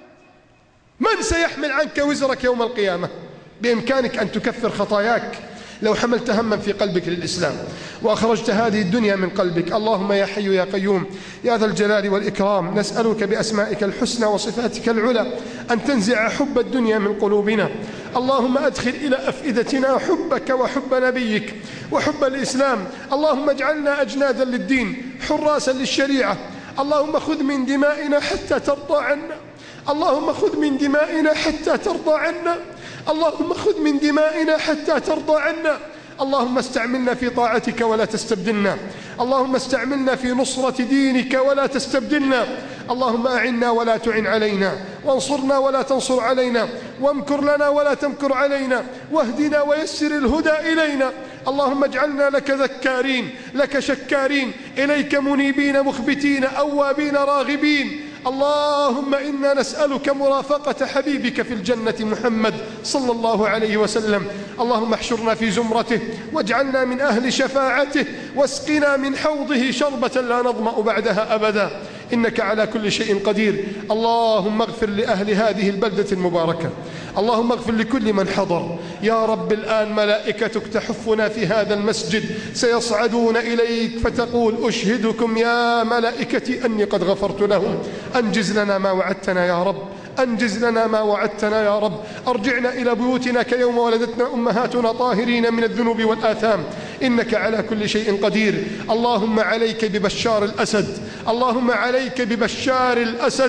من سيحمل عنك وزرك يوم القيامة بإمكانك أن تكفر خطاياك لو حملت هما في قلبك للإسلام وأخرجت هذه الدنيا من قلبك اللهم يا حي يا قيوم يا ذا الجلال والإكرام نسألك بأسمائك الحسنى وصفاتك العلى أن تنزع حب الدنيا من قلوبنا اللهم أدخل إلى أفئدتنا حبك وحب نبيك وحب الإسلام اللهم اجعلنا أجنادا للدين حراسا للشريعة اللهم خذ من دمائنا حتى ترضى عنا اللهم خذ من دمائنا حتى ترضى عنا اللهم خذ من دمائنا حتى ترضى عنا اللهم استعملنا في طاعتك ولا تستبدلنا اللهم استعملنا في نصرة دينك ولا تستبدلنا اللهم أعنا ولا تعن علينا وانصرنا ولا تنصر علينا وامكر لنا ولا تمكر علينا واهدنا ويسر الهدى إلينا اللهم اجعلنا لك ذكارين لك شكارين إليك منيبين مخبتين أوابين راغبين اللهم إنا نسألك مرافقة حبيبك في الجنة محمد صلى الله عليه وسلم اللهم احشرنا في زمرته واجعلنا من أهل شفاعته واسقنا من حوضه شربة لا نظمأ بعدها أبدا إنك على كل شيء قدير اللهم اغفر لأهل هذه البلدة المباركة اللهم اغفر لكل من حضر يا رب الآن ملائكتك تحفنا في هذا المسجد سيصعدون إليك فتقول أشهدكم يا ملائكتي أني قد غفرت لهم أنجز لنا ما وعدتنا يا رب أنجز لنا ما وعدتنا يا رب أرجعنا إلى بيوتنا كيوم ولدتنا أمهاتنا طاهرين من الذنوب والآثام إنك على كل شيء قدير اللهم عليك ببشار الأسد اللهم عليك ببشار الأسد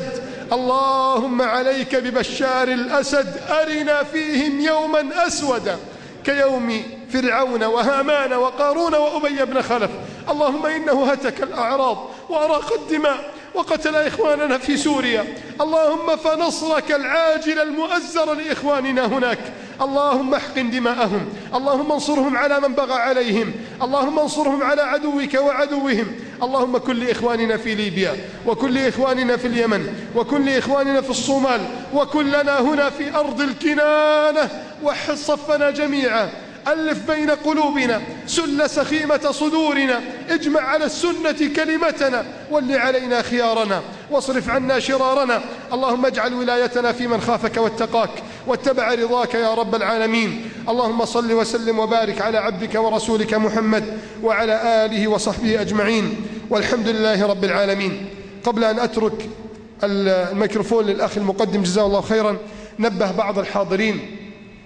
اللهم عليك ببشار الأسد أرنا فيهم يوما أسودا كيوم فرعون وهامان وقارون وأبي بن خلف اللهم إنه هتك الأعراض وأراق الدماء وقتل إخواننا في سوريا اللهم فنصرك العاجل المؤزر لإخواننا هناك اللهم احقن دماءهم اللهم انصرهم على من بغى عليهم اللهم انصرهم على عدوك وعدوهم اللهم كل إخواننا في ليبيا وكل إخواننا في اليمن وكل إخواننا في الصومال وكلنا هنا في أرض الكنانة وحص صفنا جميعا ألف بين قلوبنا سل سخيمة صدورنا اجمع على السنة كلمتنا ول علينا خيارنا واصرف عنا شرارنا اللهم اجعل ولايتنا في من خافك واتقاك واتبع رضاك يا رب العالمين اللهم صل وسلم وبارك على عبدك ورسولك محمد وعلى آله وصحبه أجمعين والحمد لله رب العالمين قبل أن أترك الميكروفون للأخ المقدم جزاه الله خيرا نبه بعض الحاضرين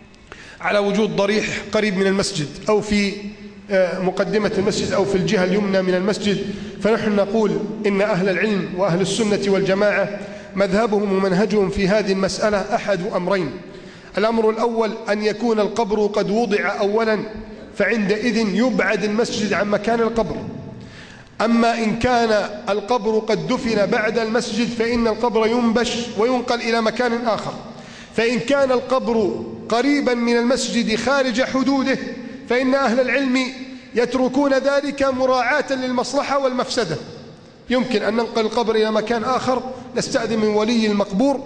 على وجود ضريح قريب من المسجد أو في مقدمة المسجد أو في الجهة اليمنى من المسجد فنحن نقول إن أهل العلم وأهل السنة والجماعة مذهبهم ومنهجهم في هذه المسألة أحد أمرين الأمر الأول أن يكون القبر قد وضع أولا فعندئذ يبعد المسجد عن مكان القبر أما إن كان القبر قد دفن بعد المسجد فإن القبر ينبش وينقل إلى مكان آخر فإن كان القبر قريبا من المسجد خارج حدوده فإن أهل العلم يتركون ذلك مراعاة للمصلحة والمفسدة يمكن أن ننقل القبر إلى مكان آخر نستأذن من ولي المقبور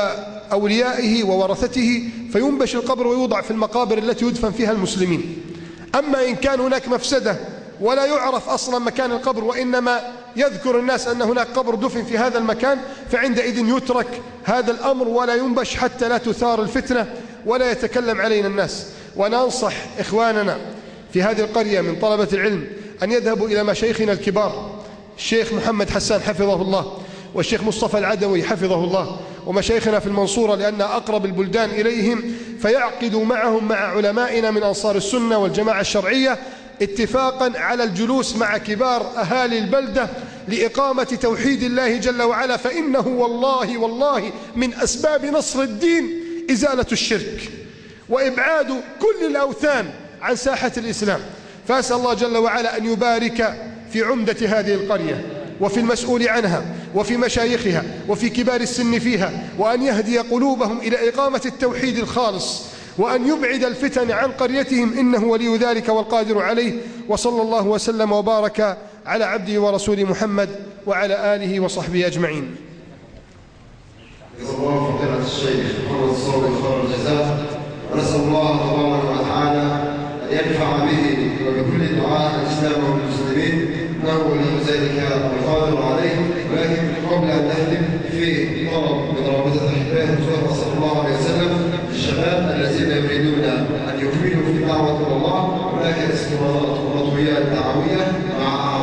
وأوليائه وورثته فينبش القبر ويوضع في المقابر التي يدفن فيها المسلمين أما إن كان هناك مفسدة ولا يعرف أصلا مكان القبر وإنما يذكر الناس أن هناك قبر دفن في هذا المكان فعندئذ يترك هذا الأمر ولا ينبش حتى لا تثار الفتنة ولا يتكلم علينا الناس وننصح إخواننا في هذه القرية من طلبة العلم أن يذهبوا إلى مشايخنا الكبار الشيخ محمد حسان حفظه الله والشيخ مصطفى العدوي حفظه الله ومشايخنا في المنصورة لأن أقرب البلدان إليهم فيعقدوا معهم مع علمائنا من أنصار السنة والجماعة الشرعية اتفاقا على الجلوس مع كبار أهالي البلدة لإقامة توحيد الله جل وعلا فإنه والله والله من أسباب نصر الدين إزالة الشرك وإبعاد كل الأوثان عن ساحة الإسلام فأسأل الله جل وعلا أن يبارك في عمدة هذه القرية وفي المسؤول عنها وفي مشايخها وفي كبار السن فيها وأن يهدي قلوبهم إلى إقامة التوحيد الخالص وأن يبعد الفتن عن قريتهم إنه ولي ذلك والقادر عليه وصلى الله وسلم وبارك على عبده ورسوله محمد وعلى آله وصحبه أجمعين جزا الله فضيلة الشيخ محمد الصوفي خير الجزاء ونسأل الله تبارك وتعالى أن ينفع به وبكل دعاء الإسلام والمسلمين إنه ولي ذلك والقادر عليه ولكن قبل أن نختم في طلب من رابطة أحباء الرسول صلى الله عليه وسلم الشباب الذين يريدون أن يكملوا في الدعوة إلى الله هناك استمارات ومطويات دعوية مع